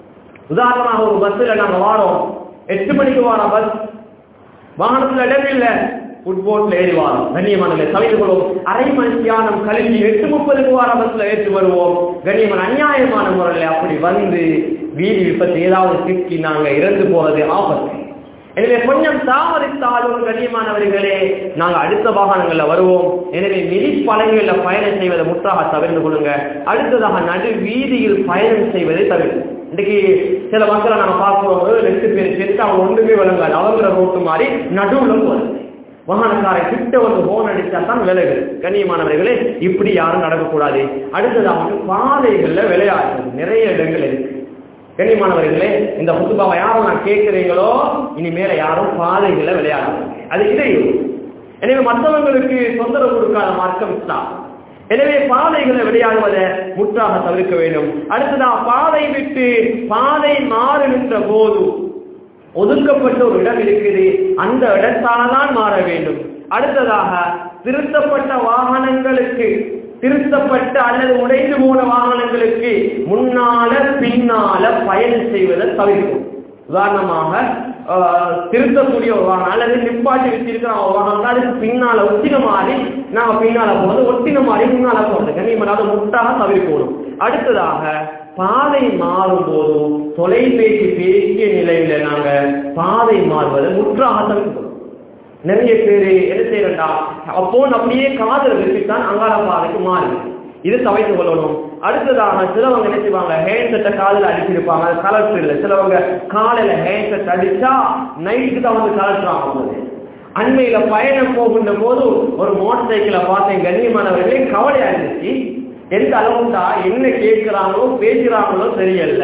உதாரணமாக ஒரு பஸ்ல நாங்க வாரோம் எட்டு மணிக்கு வார பஸ் வாகனத்துல இடமில்லை ஃபுட்போட்ல ஏறி வாரம் கண்ணியமான தவிர்த்து கொள்வோம் அரை மணி தியானம் கழிஞ்சு எட்டு முப்பதுக்கு வார பஸ்ல ஏற்றி வருவோம் கண்ணியமான அநியாயமான முறையில் அப்படி வந்து வீதி விபத்து ஏதாவது சிக்கி நாங்க இறந்து போறது ஆபத்து எனவே கொஞ்சம் தாமதித்தாலும் கண்ணியமானவர்களே நாங்க அடுத்த வாகனங்கள்ல வருவோம் எனவே மிதிப்பலகைகள்ல பயணம் செய்வதை முற்றாக தவிர்த்து கொள்ளுங்க அடுத்ததாக நடு வீதியில் பயணம் செய்வதை தவிர்த்து இன்னைக்கு சில மக்களை நம்ம பார்க்கிறோம் ஒரு ரெண்டு பேர் சேர்த்து அவங்க ஒன்றுமே விளங்காது அவங்கிற ரோட்டு மாதிரி நடுவுல போறது வாகனக்காரை கிட்ட வந்து போன் அடிச்சா தான் விலகு கண்ணியமானவர்களே இப்படி யாரும் நடக்கக்கூடாது அடுத்ததாக பாதைகள்ல விளையாடுறது நிறைய இடங்கள் இருக்கு கண்ணியமானவர்களே இந்த புத்துபாவை யாரும் நான் கேட்கிறீங்களோ இனிமேல யாரும் பாதைகள்ல விளையாடுறது அது இடையூறு எனவே மற்றவங்களுக்கு தொந்தரவு கொடுக்காத மார்க்கம் இஸ்லாம் எனவே பாதைகளை விளையாடுவதை முற்றாக தவிர்க்க வேண்டும் அடுத்ததா பாதை விட்டு பாதை மாறுகின்ற போது ஒதுக்கப்பட்ட ஒரு இடம் இருக்குது அந்த இடத்தால்தான் மாற வேண்டும் அடுத்ததாக திருத்தப்பட்ட வாகனங்களுக்கு திருத்தப்பட்ட அல்லது உடைந்து போன வாகனங்களுக்கு முன்னால பின்னால பயணம் செய்வதை தவிர்க்கும் உதாரணமாக திருத்தக்கூடிய ஒரு வாகனம் அல்லது நிப்பாட்டி வச்சிருக்கிற ஒரு வாகனம் அதுக்கு பின்னால ஒட்டின மாதிரி நாம பின்னால போறது ஒட்டின மாதிரி முன்னால போறது கண்ணியமனால முட்டாக தவிர்க்கணும் அடுத்ததாக பாதை மாறும் போதும் தொலைபேசி பேசிய நிலையில நாங்க பாதை மாறுவதை முற்றாக தவிர்க்கணும் நிறைய பேரு என்ன செய்யறா அப்போ அப்படியே காதல் வச்சுதான் அங்காள பாதைக்கு மாறுது இது தவிர்த்து கொள்ளணும் அடுத்ததாக சிலவங்க என்ன செய்வாங்க ஹேண்ட் செட்டை காலில் அடிச்சிருப்பாங்க கலர்ஸ் இல்லை சிலவங்க காலையில ஹேண்ட் செட் அடிச்சா நைட்டுக்கு தான் வந்து கலட்டுறாங்க அண்மையில பயணம் போகின்ற போது ஒரு மோட்டர் சைக்கிளை பார்த்தேன் கண்ணியமானவர்களே கவலையா இருந்துச்சு எந்த அளவுண்டா என்ன கேட்கிறாங்களோ பேசுறாங்களோ தெரியல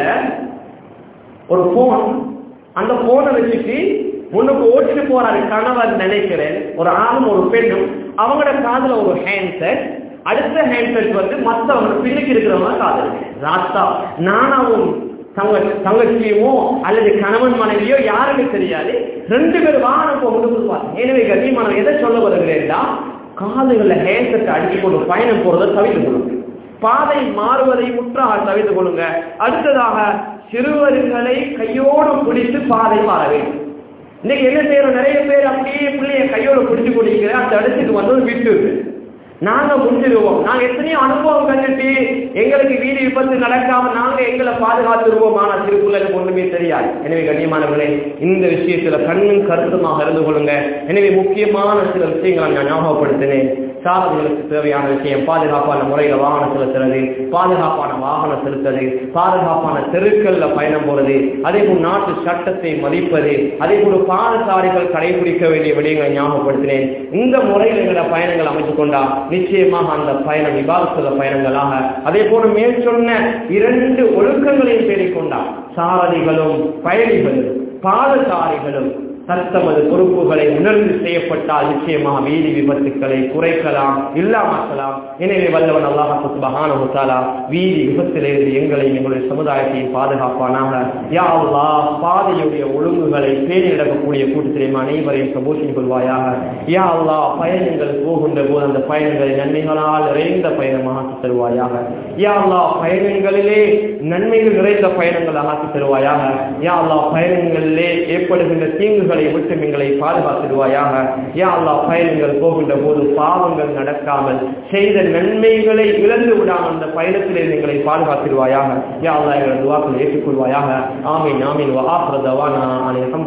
ஒரு போன் அந்த போனை வச்சுட்டு முன்னுக்கு ஓட்டிட்டு போறாரு கணவர் நினைக்கிறேன் ஒரு ஆணும் ஒரு பெண்ணும் அவங்களோட காதுல ஒரு ஹேண்ட்செட் அடுத்த ஹேண்ட்செட் வந்து மற்றவங்க பின்னுக்கு இருக்கிறவங்க காதல் ராத்தா நானாவும் தங்க தங்கச்சியுமோ அல்லது கணவன் மனைவியோ யாருமே தெரியாது ரெண்டு பேர் வாகனம் போகும்போது சொல்லுவாங்க எனவே கண்ணியமான எதை சொல்ல வருகிறேன்டா காதுகளில் ஹேண்ட்செட் அடிச்சு கொண்டு பயணம் போறதை தவிர்த்து கொள்ளுங்க பாதை மாறுவதை முற்றாக தவிர்த்து கொள்ளுங்க அடுத்ததாக சிறுவர்களை கையோடு பிடித்து பாதை மாற வேண்டும் இன்னைக்கு என்ன செய்யறோம் நிறைய பேர் அப்படியே பிள்ளைய கையோட பிடிச்சு குடிக்கிற அந்த இடத்துக்கு வந்து விட்டு நாங்க முடிஞ்சிருவோம் நாங்க எத்தனையோ அனுபவம் கண்டுட்டு எங்களுக்கு வீடு விபத்து நடக்காம நாங்க எங்களை பாதுகாத்துருவோம் ஆனா திருக்குறளுக்கு ஒண்ணுமே தெரியாது எனவே கண்ணியமானவர்களே இந்த விஷயத்துல கண்ணும் கருத்துமாக இருந்து கொள்ளுங்க எனவே முக்கியமான சில விஷயங்களை நான் ஞாபகப்படுத்தினேன் சாரதிகளுக்கு தேவையான விஷயம் பாதுகாப்பான முறையில வாகனம் செலுத்துறது பாதுகாப்பான வாகனம் செலுத்துறது பாதுகாப்பான தெருக்கள்ல பயணம் போறது அதே போல் நாட்டு சட்டத்தை மதிப்பது அதே போல் பாதசாரிகள் கடைபிடிக்க வேண்டிய விடயங்களை ஞாபகப்படுத்தினேன் இந்த முறையில் எங்களோட பயணங்கள் அமைத்துக் கொண்டா நிச்சயமாக அந்த பயணம் விவாதத்துல பயணங்களாக அதே போல மேல் சொன்ன இரண்டு ஒழுக்கங்களையும் தேடிக்கொண்டா சாரதிகளும் பயணிகளும் பாதசாரிகளும் தத்தமது பொறுப்புகளை உணர்ந்து செய்யப்பட்டால் நிச்சயமாக வீதி விபத்துக்களை குறைக்கலாம் இல்லாமக்கலாம் எனவே வல்லவன் அல்லாஹ் சுபஹான முத்தாலா வீதி விபத்திலிருந்து எங்களை எங்களுடைய சமுதாயத்தையும் பாதுகாப்பானாக யா அல்லாஹ் பாதையுடைய ஒழுங்குகளை பேணி நடக்கக்கூடிய கூட்டத்திலேயும் அனைவரையும் கபூஷன் கொள்வாயாக யா அல்லாஹ் பயணங்கள் போகின்ற போது அந்த பயணங்களை நன்மைகளால் நிறைந்த பயணமாக ஆக்கி தருவாயாக யா அல்லாஹ் பயணங்களிலே நன்மைகள் நிறைந்த பயணங்களாக ஆக்கி தருவாயாக யா அல்லாஹ் பயணங்களிலே ஏற்படுகின்ற தீங்குகள் துன்பங்களை விட்டு எங்களை பாதுகாத்திடுவாயாக யா அல்லாஹ் பயணங்கள் போகின்ற போது பாவங்கள் நடக்காமல் செய்த நன்மைகளை இழந்து விடாமல் அந்த பயணத்திலே எங்களை பாதுகாத்திடுவாயாக யா அல்லாஹ் எங்களை துவாக்களை ஏற்றுக்கொள்வாயாக ஆமீன் ஆமீன் வ ஆஃபிர தவானா அலைஹம்